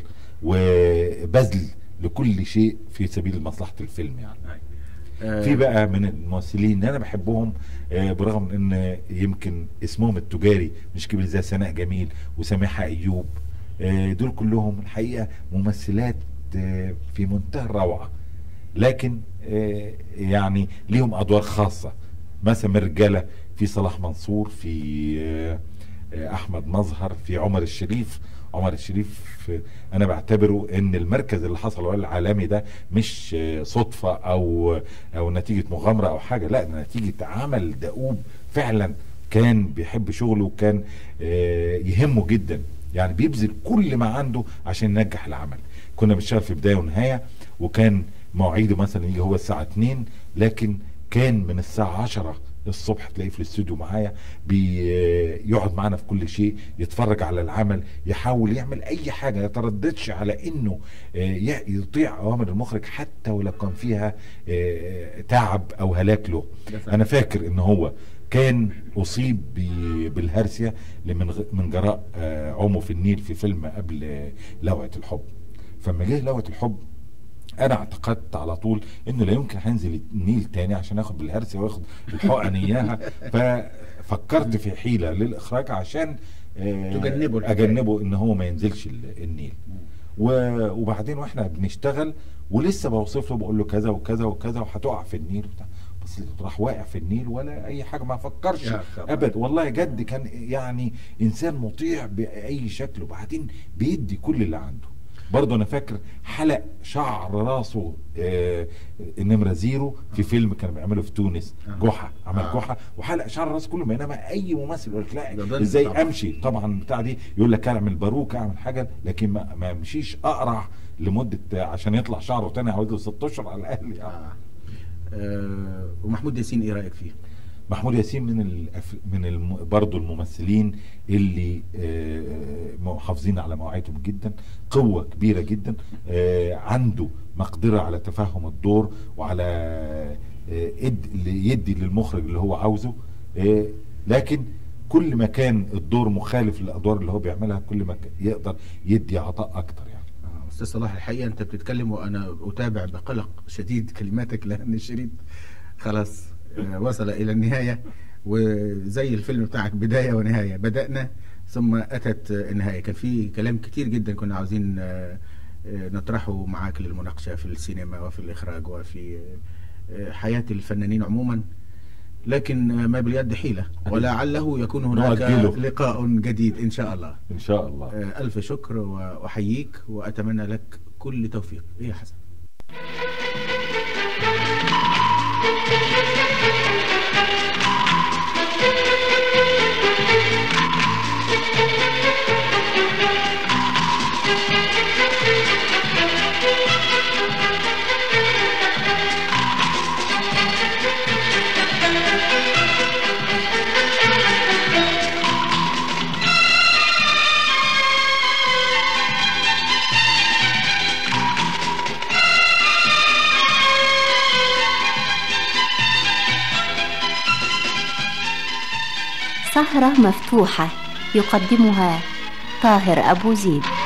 وبذل لكل شيء في سبيل مصلحه الفيلم يعني آه، في بقى من الممثلين اللي انا بحبهم آه، برغم ان يمكن اسمهم التجاري مش كبير زي سناء جميل وسماحه ايوب آه، دول كلهم الحقيقه ممثلات آه، في منتهى الروعه لكن آه، يعني ليهم ادوار خاصه مثلا من الرجاله في صلاح منصور في آه، آه، احمد مظهر في عمر الشريف عمر الشريف آه، انا بعتبره ان المركز اللي حصل عليه العالمي ده مش آه، صدفه او او نتيجه مغامره او حاجه لا ده نتيجه عمل دؤوب فعلا كان بيحب شغله وكان آه، يهمه جدا يعني بيبذل كل ما عنده عشان ينجح العمل كنا بنشتغل في بدايه ونهايه وكان مواعيده مثلا يجي هو الساعه 2 لكن كان من الساعه 10 الصبح تلاقيه في الاستوديو معايا بيقعد معانا في كل شيء يتفرج على العمل يحاول يعمل اي حاجه ما يترددش على انه آه، ي- يطيع اوامر المخرج حتى ولو كان فيها آه، تعب او هلاك له ده صحيح. انا فاكر ان هو كان اصيب ب- بالهرسيا من غ- من جراء آه، عومه في النيل في فيلم قبل آه، لوعه الحب فلما جه لوعه الحب انا اعتقدت على طول انه لا يمكن هنزل النيل تاني عشان اخد بالهرسي واخد الحقن اياها ففكرت في حيله للاخراج عشان آه، تجنبه الحكاية. اجنبه ان هو ما ينزلش ال- النيل و- وبعدين واحنا بنشتغل ولسه بوصف له بقول له كذا وكذا وكذا وهتقع في النيل وبتاع بس راح واقع في النيل ولا اي حاجه ما فكرش يا خبر. ابدا والله جد كان يعني انسان مطيع باي شكل وبعدين بيدي كل اللي عنده برضه انا فاكر حلق شعر راسه آه النمره زيرو في فيلم كانوا بيعملوا في تونس آه. جحا عمل آه. جحا وحلق شعر راسه كله بينما اي ممثل يقول لك لا ده ضد ازاي طبعا. امشي طبعا بتاع دي يقول لك اعمل باروكه اعمل حاجه لكن ما, ما امشيش اقرع لمده عشان يطلع شعره تاني عاوز له ست اشهر على الاقل يعني. آه. آه، ومحمود ياسين ايه رايك فيه؟ محمود ياسين من الأف... من الم... برضه الممثلين اللي آه، محافظين على مواعيدهم جدا قوة كبيرة جدا آه، عنده مقدرة على تفهم الدور وعلى آه، إد... اللي يدي للمخرج اللي هو عاوزه آه، لكن كل ما كان الدور مخالف للادوار اللي هو بيعملها كل ما ك- يقدر يدي عطاء اكتر يعني آه، استاذ صلاح الحقيقه انت بتتكلم وانا اتابع بقلق شديد كلماتك لان الشريط خلاص آه، وصل الى النهايه وزي الفيلم بتاعك بدايه ونهايه بدانا ثم اتت آه، النهايه كان في كلام كتير جدا كنا عاوزين آه، آه، نطرحه معاك للمناقشه في السينما وفي الاخراج وفي آه، حياه الفنانين عموما لكن آه، ما باليد حيله ولعله يكون هناك نؤجله. لقاء جديد ان شاء الله ان شاء الله آه، ألف شكر وأحييك وأتمنى لك كل توفيق إيه يا حسن سهرة مفتوحة يقدمها طاهر أبو زيد